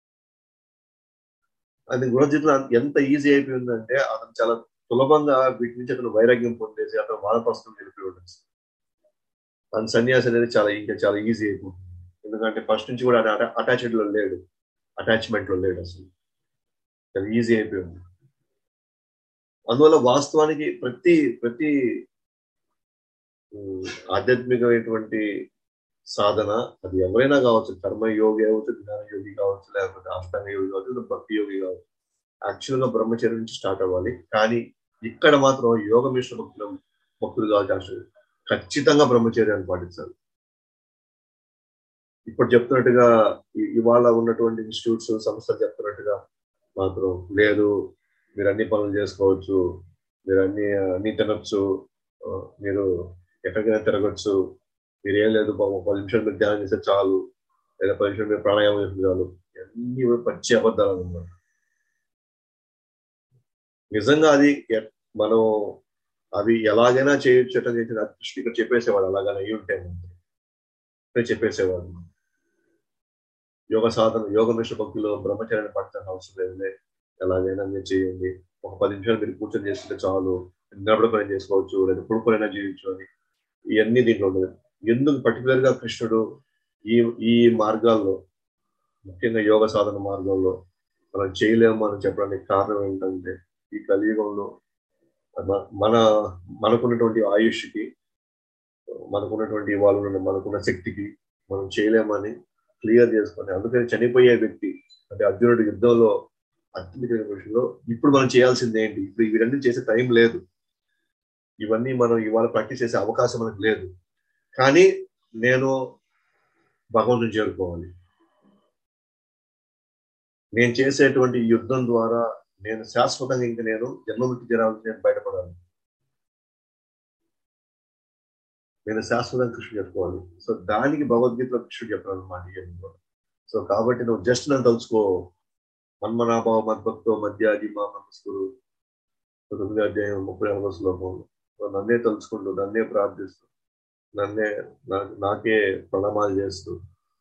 అది గృహస్థ జీవితంలో ఎంత ఈజీ అయిపోయిందంటే అతను చాలా సులభంగా వీటి నుంచి అతను వైరాగ్యం పొందేసి అతను వానప్రస్థం వెళ్ళిపోయి ఉండొచ్చు అతని సన్యాసి అనేది చాలా ఇంకా చాలా ఈజీ అయిపోతుంది ఎందుకంటే ఫస్ట్ నుంచి కూడా అటాచ్డ్ లో లేడు అటాచ్మెంట్ లో లేడు అసలు చాలా ఈజీ అయిపోయింది అందువల్ల వాస్తవానికి ప్రతి ప్రతి ఉమ్, ఆధ్యాత్మికమైనటువంటి సాధన అది ఎవరైనా కావచ్చు కర్మ యోగి కావచ్చు జ్ఞాన యోగి కావచ్చు లేకపోతే అష్టాంగ యోగి కావచ్చు లేదా భక్తి యోగి కావచ్చు యాక్చువల్ గా బ్రహ్మచర్యం నుంచి స్టార్ట్ అవ్వాలి కానీ ఇక్కడ మాత్రం యోగ మిశ్ర భక్తులు భక్తులు కావచ్చు actually ఖచ్చితంగా బ్రహ్మచర్యాన్ని పాటించాలి ఇప్పుడు చెప్తున్నట్టుగా ఇ- ఇవాళ ఉన్నటువంటి ఇన్స్టిట్యూట్స్ సంస్థలు చెప్తున్నట్టుగా మాత్రం లేదు మీరు అన్ని పనులు చేసుకోవచ్చు మీరు అన్ని అన్ని తినొచ్చు ఆ, మీరు ఎక్కడికైనా తిరగచ్చు మీరు ఏం లేదు బాబు పది నిమిషాలు మీరు ధ్యానం చేస్తే చాలు లేదా పది నిమిషాలు మీరు ప్రాణాయామం చేస్తే చాలు అన్ని కూడా పచ్చి అబద్ధాలు అన్నమాట నిజంగా అది ఎ- మనం అవి ఎలాగైనా చేయొచ్చు ఎట్లా చేయొచ్చు అది కృష్ణ ఇక్కడ చెప్పేసేవాడు అలాగని అయ్యి ఉంటే ఇక్కడ చెప్పేసేవాడు యోగ సాధన యోగ మిశ్ర భక్తిలో బ్రహ్మచర్యాన్ని పట్టాల్సిన అవసరం లేదులే ఎలాగైనా మీరు చేయండి ఒక పది నిమిషాలు మీరు కూర్చొని చేసుకుంటే చాలు నిలబడి పని చేసుకోవచ్చు లేదా పుడుకొనైనా జీవించు అని ఇవన్నీ దీంట్లో ఉండదు ఎందుకు పర్టికులర్ గా కృష్ణుడు ఈ ఈ మార్గాల్లో ముఖ్యంగా యోగ సాధన మార్గంలో మనం చేయలేము అని చెప్పడానికి కారణం ఏంటంటే ఈ కలియుగంలో మన- మన మనకున్నటువంటి ఆయుష్కి మనకున్నటువంటి వాళ్ళు మనకున్న శక్తికి మనం చేయలేమని క్లియర్ చేసుకొని అందుకని చనిపోయే వ్యక్తి అంటే అర్జునుడి యుద్ధంలో అత్యంత విషయంలో ఇప్పుడు మనం చేయాల్సింది ఏంటి ఇప్పుడు ఇవన్నీ చేసే టైం లేదు ఇవన్నీ మనం ఇవాళ ప్రాక్టీస్ చేసే అవకాశం మనకు లేదు కానీ నేను భగవంతుని చేరుకోవాలి నేను చేసేటువంటి ఈ యుద్ధం ద్వారా నేను శాశ్వతంగా ఇంక నేను జన్మమృతి జరాలు నేను బయటపడాలి నేను శాశ్వతంగా కృష్ణుడు చెప్పుకోవాలి సో దానికి భగవద్గీతలో కృష్ణుడు చెప్పాడు అనమాట ఇవన్నీ కూడా సో కాబట్టి నువ్వు జస్ట్ నన్ను తలుచుకో మన్మనాభావ మద్భక్తో మధ్యాది మా నమస్కురు తొమ్మిది అధ్యాయం ముప్పై నాలుగో శ్లోకంలో సో నన్నే తలుచుకుంటూ నన్నే ప్రార్థిస్తూ నన్నే నా- నాకే ప్రణామాలు చేస్తూ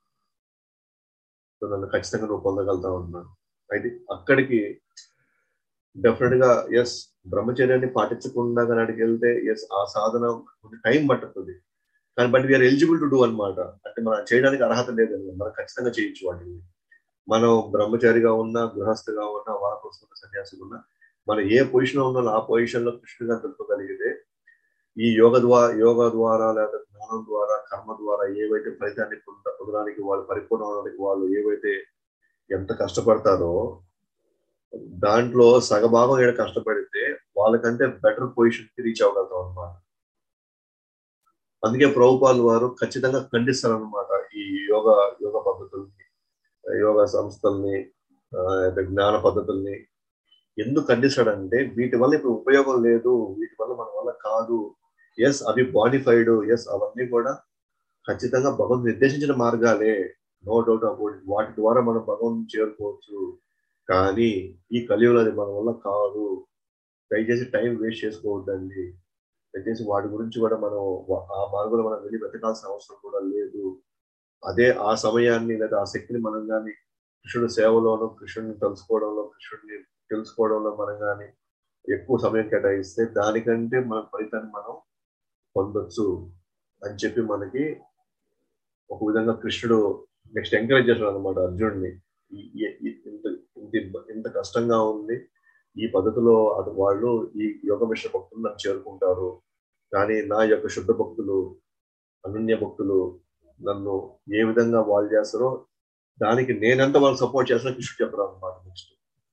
సో నన్ను ఖచ్చితంగా నువ్వు పొందగలుగుతా ఉన్నాను అయితే అక్కడికి డెఫినెట్ గా ఎస్ బ్రహ్మచర్యాన్ని పాటించకుండా కానీ అక్కడికి వెళ్తే ఎస్ ఆ సాధన కొంచెం టైం పట్టుతుంది కానీ but we are eligible to do అన్నమాట అంటే మనం చేయడానికి అర్హత లేదని మనం ఖచ్చితంగా చేయొచ్చు వాటిని మనం బ్రహ్మచారిగా ఉన్నా గృహస్థగా ఉన్నా వారపస్తున్న సన్యాసిగా ఉన్నా మనం ఏ పొజిషన్ లో ఉన్నా ఆ పొజిషన్ లో కృష్ణుగా తెలుపగలిగితే ఈ యోగ ద్వారా యోగ ద్వారా లేదా జ్ఞానం ద్వారా కర్మ ద్వారా ఏవైతే ఫలితాన్ని పొంద పొందడానికి వాళ్ళు పరిపూర్ణడానికి వాళ్ళు ఏవైతే ఎంత కష్టపడతారో దాంట్లో సగభాగం ఏడ కష్టపడితే వాళ్ళకంటే బెటర్ పొజిషన్ కి రీచ్ అవ్వగలుగుతాం అనమాట అందుకే ప్రభుపాల్ వారు ఖచ్చితంగా ఖండిస్తారు అనమాట ఈ యోగ యోగ పద్ధతుల్ని యోగ సంస్థల్ని ఆ, అయితే జ్ఞాన పద్ధతుల్ని ఎందుకు ఖండిస్తాడంటే వీటి వల్ల ఇప్పుడు ఉపయోగం లేదు వీటి వల్ల మన వల్ల కాదు ఎస్ అవి బానిఫైడ్ ఎస్ అవన్నీ కూడా ఖచ్చితంగా భగవంతు నిర్దేశించిన మార్గాలే నో డౌట్ అబౌట్ వాటి ద్వారా మనం భగవంతుని చేరుకోవచ్చు కానీ ఈ కలియుగంలో అది మన వల్ల కాదు దయచేసి టైం వేస్ట్ చేసుకోవద్దండి దయచేసి వాటి గురించి కూడా మనం వా- ఆ మార్గంలో మనం వెళ్ళి వెతకాల్సిన అవసరం కూడా లేదు అదే ఆ సమయాన్ని లేదా ఆ శక్తిని మనం కానీ కృష్ణుడి సేవలోనూ కృష్ణుడిని తెలుసుకోవడంలో కృష్ణుడిని తెలుసుకోవడంలో మనం కానీ ఎక్కువ సమయం కేటాయిస్తే దానికంటే మన ఫలితాన్ని మనం పొందొచ్చు అని చెప్పి మనకి ఒక విధంగా కృష్ణుడు నెక్స్ట్ ఎంకరేజ్ చేస్తాడు అనమాట అర్జునుడిని ఈ- ఈ- ఈ- ఇంత ఇంత ఇబ్బ- ఇంత కష్టంగా ఉంది ఈ పద్ధతిలో అటు వాళ్ళు ఈ యోగ మిశ్ర భక్తులు నన్ను చేరుకుంటారు కానీ నా యొక్క శుద్ధ భక్తులు అనన్య భక్తులు నన్ను ఏ విధంగా వాళ్ళు చేస్తారో దానికి నేనెంత వాళ్ళు సపోర్ట్ చేస్తానో కృష్ణుడు చెప్పరు అనమాట నెక్స్ట్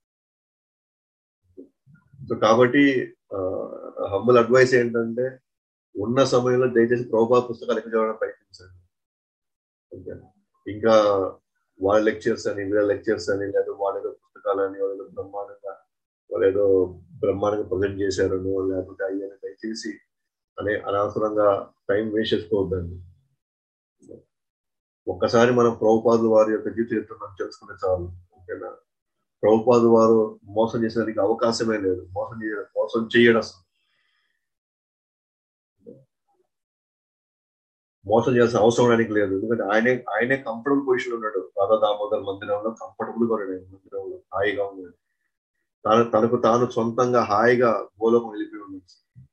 సో కాబట్టి హంబుల్ అడ్వైస్ ఏంటంటే ఉన్న సమయంలో దయచేసి ప్రభుపాద పుస్తకాలు ఎక్కువ చదవడానికి ప్రయత్నించండి ఓకే. ఇంకా వాళ్ళ లెక్చర్స్ అని వీళ్ళ లెక్చర్స్ అని లేదా వాళ్ళ ఏదో పుస్తకాలని వాళ్ళు ఏదో బ్రహ్మాండంగా వాళ్ళు ఏదో బ్రహ్మాండంగా ప్రజెంట్ చేశారను లేకపోతే అయ్యని దయచేసి అనే అనవసరంగా టైం వేస్ట్ చేసుకోవద్దండి ఒక్కసారి మనం ప్రభుపాదుల వారి యొక్క జీవిత చరిత్ర మనం తెలుసుకునే చాలు ఓకేనా ప్రభుపాదు వారు మోసం చేసేదానికి అవకాశమే లేదు మోసం చేయడం మోసం చేయడం అసలు మోసం చేయాల్సిన అవసరం ఆయనకి లేదు ఎందుకంటే ఆయనే ఆయనే కంఫర్టబుల్ పొజిషన్ ఉన్నాడు రాధా దామోదర్ మందిరంలో కంఫర్టబుల్ గా ఉన్నాడు ఆయన మందిరంలో హాయిగా ఉన్నాడు తాను తనకు తాను సొంతంగా హాయిగా గోలోకం వెళ్ళిపోయి ఉన్నాడు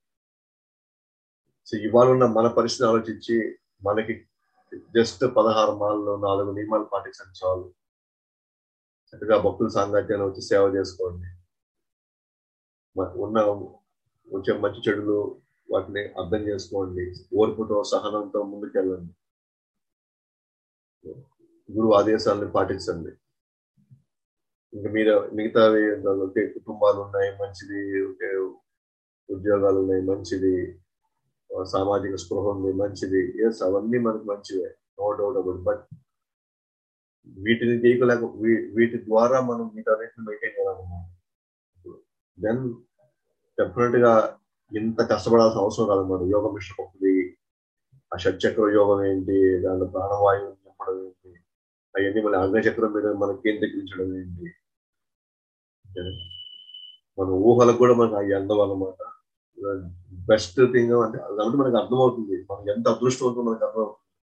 సో ఇవాళ ఉన్న మన పరిస్థితి ఆలోచించి మనకి జస్ట్ పదహారు మాలలో నాలుగు నియమాలు పాటించండి చాలు చక్కగా భక్తుల సాంగత్యాన్ని వచ్చి సేవ చేసుకోండి మ- ఉన్న వచ్చే మంచి చెడులు వాటిని అర్థం చేసుకోండి ఓర్పుతో సహనంతో ముందుకెళ్ళండి గురువు ఆదేశాలను పాటించండి ఇంకా మీరు మిగతావి ఒకే కుటుంబాలు ఉన్నాయి మంచిది ఒకే ఉద్యోగాలు ఉన్నాయి మంచిది ఆ, సామాజిక స్పృహ ఉంది మంచిది ఎస్ అవన్నీ మనకు మంచివే నో డౌట్ అబౌట్ బట్ వీటిని చేయలేక వీ- వీటి ద్వారా మనం వీటన్నిటిని మెయింటైన్ చేయాలన్నమాట దెన్ డెఫినెట్ గా ఇంత కష్టపడాల్సిన అవసరం కాదన్నమాట యోగ మిశ్ర పప్పుది ఆ షట్చక్ర యోగం ఏంటి దాంట్లో ప్రాణవాయువు నింపడం ఏంటి అవన్నీ మళ్ళీ అగ్నిచక్రం మీద మనం కేంద్రీకరించడం ఏంటి మన ఊహలకు కూడా మనకు అవి అందవన్నమాట బెస్ట్ థింగ్ అంటే అదంటే మనకు అర్థమవుతుంది మనం ఎంత అదృష్టవంతం మనకు అర్థమవుతుంది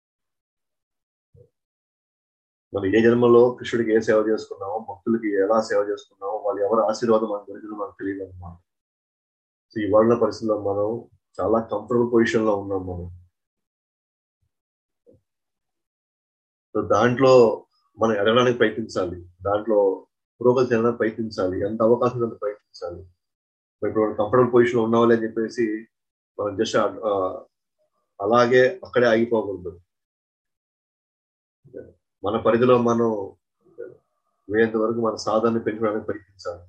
మనం ఏ జన్మలో కృష్ణుడికి ఏ సేవ చేసుకున్నామో భక్తులకి ఎలా సేవ చేసుకున్నామో వాళ్ళు ఎవరి ఆశీర్వాదం మనకు దొరికిందో మనకు తెలియదు అనమాట సో ఈ వాళ్ళ పరిస్థితుల్లో మనం చాలా కంఫర్టబుల్ పొజిషన్ లో ఉన్నాం మనం సో దాంట్లో మనం ఎదగడానికి ప్రయత్నించాలి దాంట్లో పురోగతి చెందడానికి ప్రయత్నించాలి ఎంత అవకాశం ఉందో అంత ప్రయత్నించాలి మరి ఇప్పుడు కంఫర్టబుల్ పొజిషన్ లో ఉన్నావాలి అని చెప్పేసి మనం జస్ట్ అలాగే అక్కడే ఆగిపోకూడదు మన పరిధిలో మనం వేయంత వరకు మన సాధనని పెంచడానికి ప్రయత్నించాలి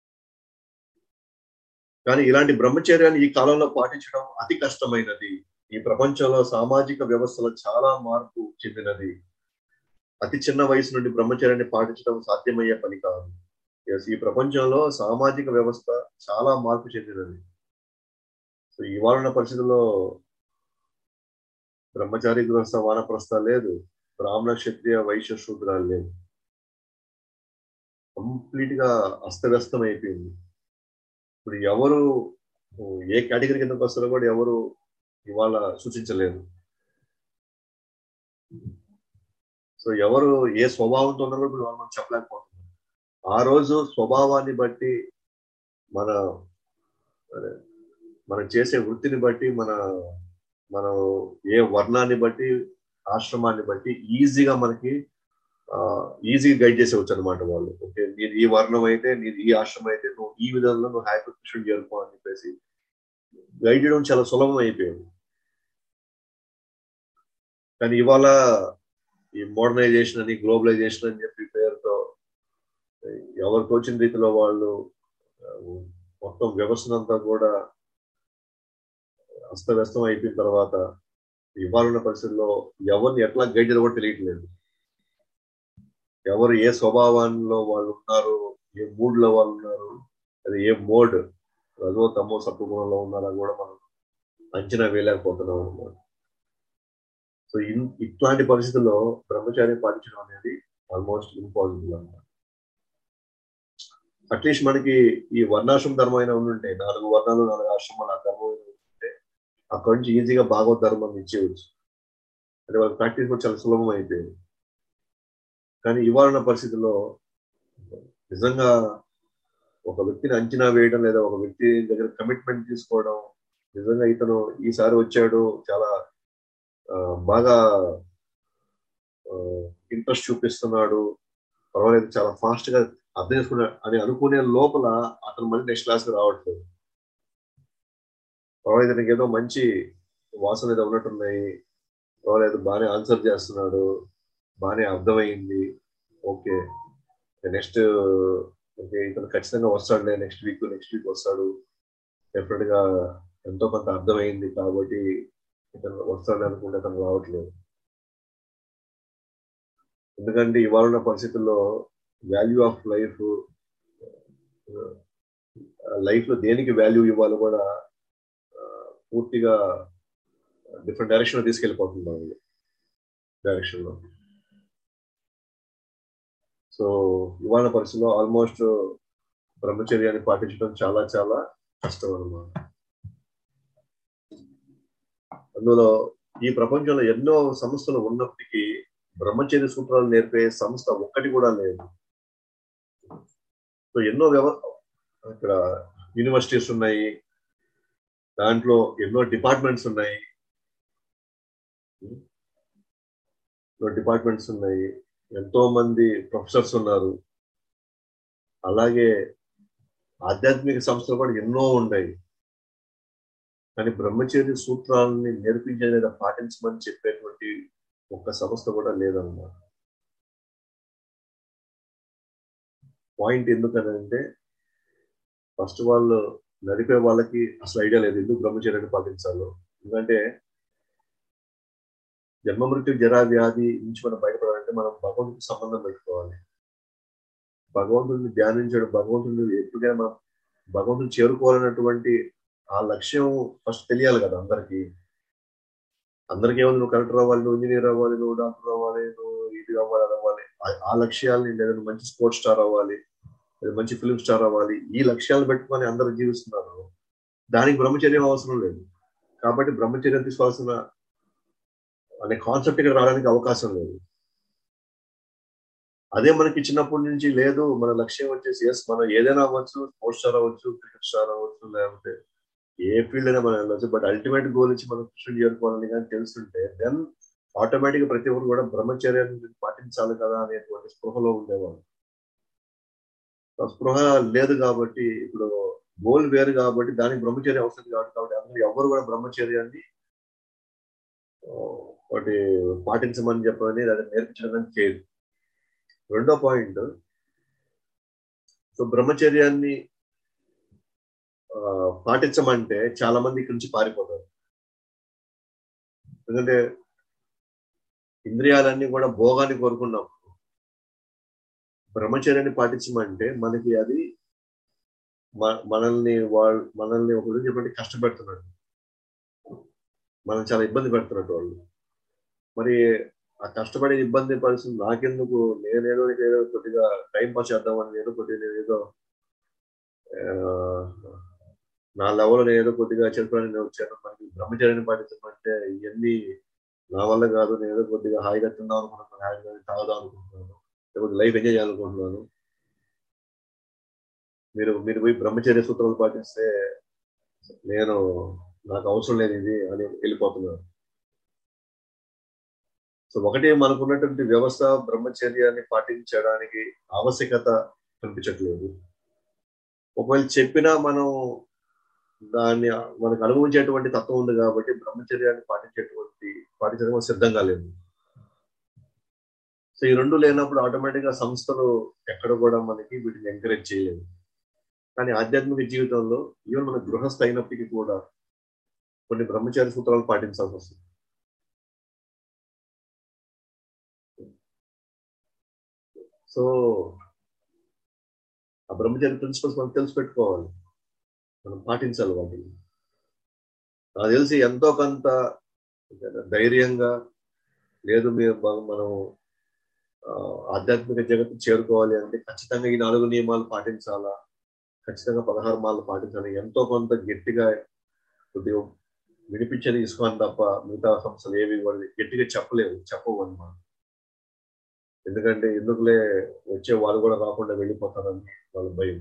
కానీ ఇలాంటి బ్రహ్మచర్యాన్ని ఈ కాలంలో పాటించడం అతి కష్టమైనది ఈ ప్రపంచంలో సామాజిక వ్యవస్థలో చాలా మార్పు చెందినది అతి చిన్న వయసు నుండి బ్రహ్మచర్యాన్ని పాటించడం సాధ్యమయ్యే పని కాదు Yes, ఈ ప్రపంచంలో సామాజిక వ్యవస్థ చాలా మార్పు చెందినది సో ఇవాళ ఉన్న పరిస్థితుల్లో బ్రహ్మచారి గృహస్థ వానప్రస్థ లేదు బ్రాహ్మణ క్షత్రియ వైశ్య శూద్రాలు లేవు కంప్లీట్ గా అస్తవ్యస్తం అయిపోయింది ఇప్పుడు ఎవరు ఏ కేటగిరీ కిందకు వస్తారో కూడా ఎవరు ఇవాళ సూచించలేరు సో ఎవరు ఏ స్వభావంతో ఉన్నారో కూడా ఇవాళ మనం చెప్పలేకపోతున్నాం ఆ రోజు స్వభావాన్ని బట్టి మన మనం చేసే వృత్తిని బట్టి మన మనం ఏ వర్ణాన్ని బట్టి ఆశ్రమాన్ని బట్టి ఈజీగా మనకి ఈజీగా గైడ్ చేసేవచ్చు అనమాట వాళ్ళు ఓకే నీది ఈ వర్ణం అయితే నీది ఈ ఆశ్రమం అయితే నువ్వు ఈ విధంగా నువ్వు హ్యాపీ కృష్ణుడు చేరుకో అని చెప్పేసి గైడ్ చేయడం చాలా సులభం అయిపోయింది కానీ ఇవాళ ఈ మోడర్నైజేషన్ అని గ్లోబలైజేషన్ అని చెప్పి పేరుతో ఎవరికి వచ్చిన రీతిలో వాళ్ళు మొత్తం వ్యవస్థనంతా కూడా అస్తవ్యస్తం అయిపోయిన తర్వాత ఇవాళ ఉన్న పరిస్థితుల్లో ఎవరిని ఎట్లా గైడ్ చేయాలో కూడా తెలియట్లేదు ఎవరు ఏ స్వభావంలో వాళ్ళు ఉన్నారు ఏ మూడ్ లో వాళ్ళు ఉన్నారు అది ఏ మోడ్ రజో తమో సత్వగుణంలో ఉన్నారా కూడా మనం అంచనా వేయలేకపోతున్నాం అన్నమాట సో ఇట్లాంటి పరిస్థితుల్లో బ్రహ్మచార్యం పాటించడం అనేది ఆల్మోస్ట్ ఇంపాసిబుల్ అన్నమాట అట్లీస్ట్ మనకి ఈ వర్ణాశ్రమ ధర్మం అయినా ఉండుంటే నాలుగు వర్ణాలు నాలుగు ఆశ్రమాలు ఆ ధర్మం ఉంటే అక్కడి నుంచి ఈజీగా భాగవత ధర్మం ఇచ్చేయచ్చు అంటే వాళ్ళ ప్రాక్టీస్ కూడా చాలా సులభం అయిపోయింది కానీ ఇవాళ పరిస్థితుల్లో నిజంగా ఒక వ్యక్తిని అంచనా వేయడం లేదా ఒక వ్యక్తి దగ్గర కమిట్మెంట్ తీసుకోవడం నిజంగా ఇతను ఈసారి వచ్చాడు చాలా ఆ, బాగా ఇంట్రెస్ట్ చూపిస్తున్నాడు పర్వాలేదు చాలా ఫాస్ట్ గా అర్థం చేసుకున్నాడు అని అనుకునే లోపల అతను మళ్ళీ నెక్స్ట్ క్లాస్ కి రావట్లేదు పర్వాలేదు ఇతనికి ఏదో మంచి వాసన ఏదో ఉన్నట్టున్నాయి పర్వాలేదు బాగానే ఆన్సర్ చేస్తున్నాడు బాగానే అర్థమైంది ఓకే నెక్స్ట్ ఓకే ఇతను ఖచ్చితంగా వస్తాడులే నెక్స్ట్ వీక్ నెక్స్ట్ వీక్ వస్తాడు డెఫినెట్ గా ఎంతో కొంత అర్థమైంది కాబట్టి ఇతను వస్తాడు అనుకుంటే అతను రావట్లేదు ఎందుకంటే ఇవాళ ఉన్న పరిస్థితుల్లో వాల్యూ ఆఫ్ లైఫ్ లైఫ్ లో దేనికి వాల్యూ ఇవ్వాలో కూడా ఆ, పూర్తిగా డిఫరెంట్ డైరెక్షన్ లో తీసుకెళ్ళిపోతున్నాం డైరెక్షన్ లో సో ఇవాళ పరిస్థితుల్లో ఆల్మోస్ట్ బ్రహ్మచర్యాన్ని పాటించడం చాలా చాలా కష్టం అన్నమాట అందులో ఈ ప్రపంచంలో ఎన్నో సంస్థలు ఉన్నప్పటికీ బ్రహ్మచర్య సూత్రాలు నేర్పే సంస్థ ఒక్కటి కూడా లేదు సో ఎన్నో వ్యవ ఇక్కడ యూనివర్సిటీస్ ఉన్నాయి దాంట్లో ఎన్నో డిపార్ట్మెంట్స్ ఉన్నాయి ఎన్నో డిపార్ట్మెంట్స్ ఉన్నాయి ఎంతో మంది ప్రొఫెసర్స్ ఉన్నారు అలాగే ఆధ్యాత్మిక సంస్థలు కూడా ఎన్నో ఉన్నాయి కానీ బ్రహ్మచర్య సూత్రాలని నేర్పించే లేదా పాటించమని చెప్పేటువంటి ఒక్క సంస్థ కూడా లేదన్నమాట పాయింట్ ఎందుకనంటే ఫస్ట్ వాళ్ళు నడిపే వాళ్ళకి అసలు ఐడియా లేదు ఎందుకు బ్రహ్మచర్యాన్ని పాటించాలో ఎందుకంటే జన్మ మృత్యు జరా వ్యాధి నుంచి మనం బయటపడాలంటే మనం భగవంతుడికి సంబంధం పెట్టుకోవాలి భగవంతుడిని ధ్యానించడం భగవంతుడిని ఎప్పుడైనా మనం భగవంతుని చేరుకోవాలన్నటువంటి ఆ లక్ష్యం ఫస్ట్ తెలియాలి కదా అందరికి అందరికి ఏముంది నువ్వు కలెక్టర్ అవ్వాలి నువ్వు ఇంజనీర్ అవ్వాలి నువ్వు డాక్టర్ అవ్వాలి నువ్వు ఇది అవ్వాలి అది అవ్వాలి ఆ- ఆ లక్ష్యాలని లేదా నువ్వు మంచి స్పోర్ట్స్ స్టార్ అవ్వాలి లేదా మంచి ఫిల్మ్ స్టార్ అవ్వాలి ఈ లక్ష్యాలు పెట్టుకొని అందరూ జీవిస్తున్నారు దానికి బ్రహ్మచర్యం అవసరం లేదు కాబట్టి బ్రహ్మచర్యం తీసుకోవాల్సిన అనే కాన్సెప్ట్ ఇక్కడ రావడానికి అవకాశం లేదు అదే మనకి చిన్నప్పటి నుంచి లేదు మన లక్ష్యం వచ్చేసి ఎస్ మనం ఏదైనా అవ్వచ్చు స్పోర్ట్స్ స్టార్ అవ్వచ్చు క్రికెట్ స్టార్ అవ్వచ్చు లేకపోతే ఏ ఫీల్డ్ అయినా మనం వెళ్ళవచ్చు బట్ అల్టిమేట్ గోల్ నుంచి మనం కృష్ణుడు చేరుకోవాలని కానీ తెలుస్తుంటే దెన్ ఆటోమేటిక్ ప్రతి ఒక్కరు కూడా బ్రహ్మచర్యాన్ని పాటించాలి కదా అనేటువంటి స్పృహలో ఉండేవాళ్ళు ఆ స్పృహ లేదు కాబట్టి ఇప్పుడు గోల్ వేరు కాబట్టి దానికి బ్రహ్మచర్యం అవసరం కాబట్టి కాబట్టి అందరూ ఎవరు కూడా బ్రహ్మచర్యాన్ని ఆ, ఒకటి పాటించమని చెప్పని లేదా నేర్పించడం చేయదు రెండో పాయింట్ సో బ్రహ్మచర్యాన్ని ఆ, పాటించమంటే చాలా మంది ఇక్కడి నుంచి పారిపోతారు ఎందుకంటే ఇంద్రియాలన్నీ కూడా భోగాన్ని కోరుకున్నప్పుడు బ్రహ్మచర్యాన్ని పాటించమంటే మనకి అది మ- మనల్ని వాళ్ళు మనల్ని ఒక విధంగా చెప్పండి కష్టపెడుతున్నాడు మనం చాలా ఇబ్బంది పెడుతున్నట్టు వాళ్ళు మరి ఆ కష్టపడే ఇబ్బంది పరిస్థితి నాకెందుకు నేనేదో ఏదో కొద్దిగా టైం పాస్ చేద్దామని ఏదో కొద్దిగా నేను ఏదో ఆ, నా లెవెల్ నేను ఏదో కొద్దిగా చెప్పడానికి నేను వచ్చాను మనకి బ్రహ్మచర్యాన్ని పాటించమంటే ఇవన్నీ నా వల్ల కాదు నేను ఏదో కొద్దిగా హాయిగా తిందాం అనుకుంటున్నాను హాయిగా తాగుదాం అనుకుంటున్నాను లేకపోతే లైఫ్ ఎంజాయ్ చేయాలనుకుంటున్నాను మీరు మీరు పోయి బ్రహ్మచర్య సూత్రాలు పాటిస్తే నేను నాకు అవసరం లేదు ఇది అని వెళ్ళిపోతున్నారు సో ఒకటి మనకున్నటువంటి వ్యవస్థ బ్రహ్మచర్యాన్ని పాటించడానికి ఆవశ్యకత కనిపించట్లేదు ఒకవేళ చెప్పినా మనం దాన్ని మనకు అనుభవించేటువంటి తత్వం ఉంది కాబట్టి బ్రహ్మచర్యాన్ని పాటించేటువంటి పాటించడం సిద్ధంగా లేదు సో ఈ రెండు లేనప్పుడు ఆటోమేటిక్ గా సంస్థలు ఎక్కడ కూడా మనకి వీటిని ఎంకరేజ్ చేయలేదు కానీ ఆధ్యాత్మిక జీవితంలో ఈవెన్ మన గృహస్థ అయినప్పటికీ కూడా కొన్ని బ్రహ్మచారి సూత్రాలు పాటించాల్సి వస్తుంది సో ఆ బ్రహ్మచారి ప్రిన్సిపల్స్ మనం తెలిసి పెట్టుకోవాలి మనం పాటించాలి వాటిని నాకు తెలిసి ఎంతో కొంత ధైర్యంగా లేదు మీరు బ- మనం ఆ, ఆధ్యాత్మిక జగత్తు చేరుకోవాలి అంటే ఖచ్చితంగా ఈ నాలుగు నియమాలు పాటించాలా ఖచ్చితంగా పదహారు మాలు పాటించాలి ఎంతో కొంత గట్టిగా కొద్దిగా వినిపించేది ఇసుకోని తప్ప మిగతా సంస్థలు ఏవి కూడా గట్టిగా చెప్పలేవు చెప్పవు అన్నమాట ఎందుకంటే ఎందుకులే వచ్చే వాళ్ళు కూడా రాకుండా వెళ్ళిపోతారని వాళ్ళ భయం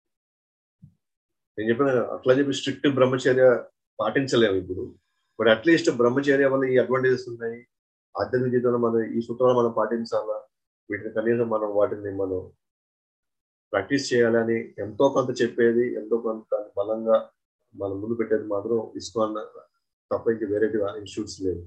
నేను చెప్పిన అట్లా చెప్పి స్ట్రిక్ట్ బ్రహ్మచర్య పాటించలేము ఇప్పుడు బట్ అట్లీస్ట్ బ్రహ్మచర్య వల్ల ఈ అడ్వాంటేజెస్ ఉన్నాయి ఆధ్యాత్మిక జీవితంలో మనం ఈ సూత్రాలు మనం పాటించాలా వీటిని కనీసం మనం వాటిని మనం ప్రాక్టీస్ చేయాలని ఎంతో కొంత చెప్పేది ఎంతో కొంత బలంగా మనం ముందు పెట్టేది మాత్రం ఇస్కాన్ తప్ప ఇంక వేరే ఇన్స్టిట్యూట్స్ లేవు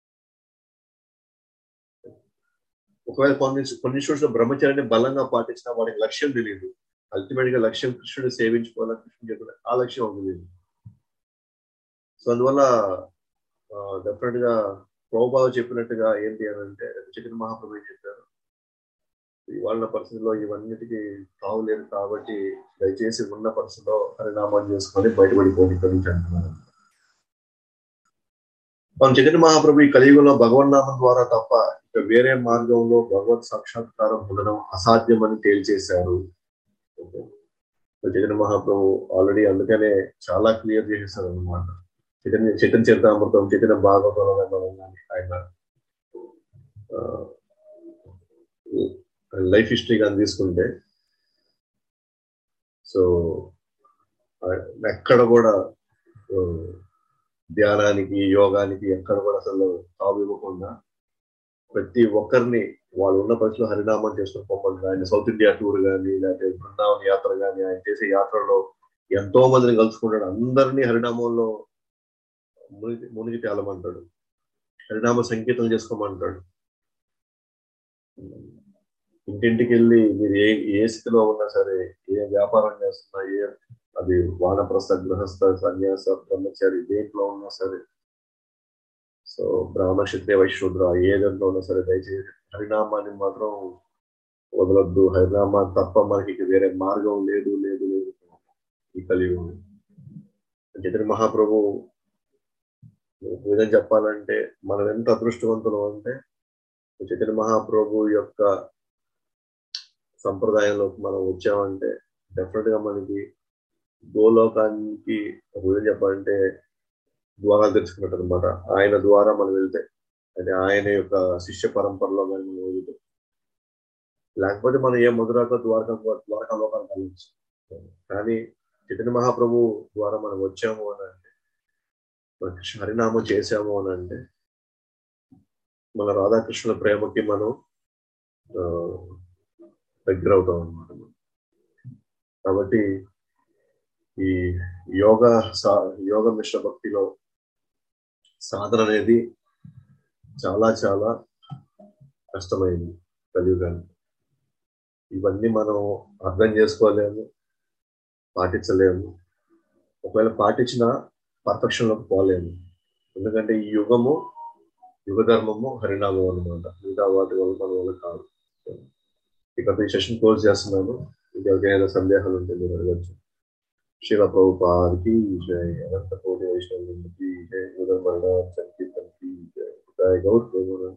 ఒకవేళ కొన్ని కొన్ని ఇన్స్టిట్యూట్స్ లో బ్రహ్మచర్యాన్ని బలంగా పాటించినా వాడికి లక్ష్యం తెలియదు అల్టిమేట్ గా లక్ష్యం కృష్ణుడు సేవించుకోవాలి కృష్ణుడు చెప్పిన ఆ లక్ష్యం ఉంది సో అందువల్ల డెఫినెట్ గా ప్రభుబాబు చెప్పినట్టుగా ఏంటి అని అంటే చైతన్య మహాప్రభు ఏం చెప్పారు ఇవాళ పరిస్థితిలో ఇవన్నిటికీ తావు లేదు కాబట్టి దయచేసి ఉన్న పరిస్థితిలో హరినామాన్ని చేసుకొని బయటపడిపోయి ఇక్కడి నుంచి అంటున్నారు మన చైతన్య మహాప్రభు ఈ కలియుగంలో భగవన్నామం ద్వారా తప్ప ఇక వేరే మార్గంలో భగవత్ సాక్షాత్కారం పొందడం అసాధ్యమని తేల్చేశారు చైతన్య మహాప్రభు ఆల్రెడీ అందుకనే చాలా క్లియర్ చేసేసారు అనమాట చైతన్య చైతన్య చరితామృతం చైతన్య భాగవతం కానీ ఆయన లైఫ్ హిస్టరీ కానీ తీసుకుంటే సో ఎక్కడ కూడా ధ్యానానికి యోగానికి ఎక్కడ కూడా అసలు తావు ఇవ్వకుండా ప్రతి ఒక్కరిని వాళ్ళు ఉన్న పరిస్థితిలో హరినామం చేసుకుని పొమ్మని ఆయన సౌత్ ఇండియా టూర్ కానీ లేకపోతే బృందావన్ యాత్ర కానీ ఆయన చేసే యాత్రలో ఎంతో మందిని కలుసుకుంటాడు అందరినీ హరినామంలో మునిగి మునిగి తేలమంటాడు హరినామ సంకేతం చేసుకోమంటాడు ఇంటింటికి వెళ్ళి మీరు ఏ ఏ స్థితిలో ఉన్నా సరే ఏ వ్యాపారం చేస్తున్నా ఏ అది వానప్రస్థ గృహస్థ సన్యాస బ్రహ్మచారి దేంట్లో ఉన్నా సరే సో బ్రాహ్మణ క్షత్రియ వైశ్యూద్ర ఏ దాంట్లో ఉన్నా సరే దయచేసి హరినామాన్ని మాత్రం వదలొద్దు హరినామా తప్ప మనకి వేరే మార్గం లేదు లేదు లేదు ఈ కలియుగం చైతన్య మహాప్రభు విధంగా చెప్పాలంటే మనం ఎంత అదృష్టవంతులు అంటే చైతన్య మహాప్రభు యొక్క సంప్రదాయంలోకి మనం వచ్చామంటే డెఫినెట్ గా మనకి గోలోకానికి విధంగా చెప్పాలంటే ద్వారాలు తెచ్చుకున్నట్టు అనమాట ఆయన ద్వారా మనం వెళ్తే అంటే ఆయన యొక్క శిష్య పరంపరలో కానీ మనం వెళ్తే లేకపోతే మనం ఏ మధురాక ద్వారకా ద్వారకా లోకానికి వెళ్ళచ్చు కానీ చైతన్య మహాప్రభు ద్వారా మనం వచ్చాము అని అంటే మన హరినామం చేశాము అని అంటే మన రాధాకృష్ణుల ప్రేమకి మనం దగ్గర అవుతాం అనమాట కాబట్టి ఈ యోగ సా యోగ మిశ్ర భక్తిలో సాధన అనేది చాలా చాలా కష్టమైంది కలియుగాన్ని ఇవన్నీ మనం అర్థం చేసుకోలేము పాటించలేము ఒకవేళ పాటించిన పర్ఫెక్షన్లోకి పోలేము ఎందుకంటే ఈ యుగము యుగ ధర్మము హరినామం అనమాట మిగతా వాటి వల్ల మన వల్ల కాదు ఇక ఈ సెషన్ క్లోజ్ చేస్తున్నాను మీకు ఎవరికైనా సందేహాలు ఉంటే మీరు అడగచ్చు శివ ప్రభుపాదికి జై అనంత కోటి వైష్ణవులకి జై ఉదర్మరణ సంకీర్తనకి జై జై గౌర్ ప్రేమ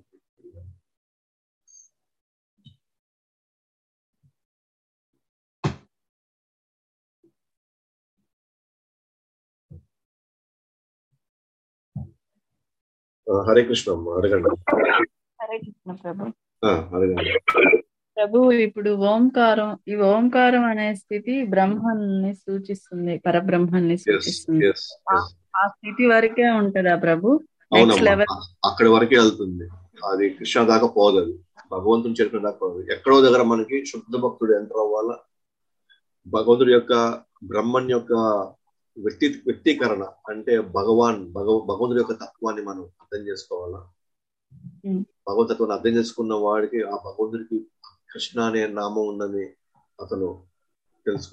హరే కృష్ణ అమ్మ అడగండి హరే కృష్ణ ప్రభు అడగండి ప్రభు ఇప్పుడు ఓంకారం ఈ ఓంకారం అనే స్థితి బ్రహ్మాన్ని సూచిస్తుంది పరబ్రహ్మాన్ని సూచిస్తుంది ఆ స్థితి వరకే ఉంటదా ప్రభు నెక్స్ట్ లెవెల్ అక్కడి వరకే వెళ్తుంది అది కృష్ణ దాకా పోదు అది భగవంతుని చేరుకునే దాకా పోదు ఎక్కడో దగ్గర మనకి శుద్ధ భక్తుడు ఎంటర్ అవ్వాలా భగవంతుడి యొక్క బ్రహ్మన్ యొక్క వ్యక్తి వ్యక్తీకరణ అంటే భగవాన్ భగవ భగవంతుడి యొక్క తత్వాన్ని మనం అర్థం చేసుకోవాలా భగవతత్వాన్ని అర్థం చేసుకున్న వాడికి ఆ భగవంతుడికి కృష్ణ అనే నామం ఉందని అతను తెలుసు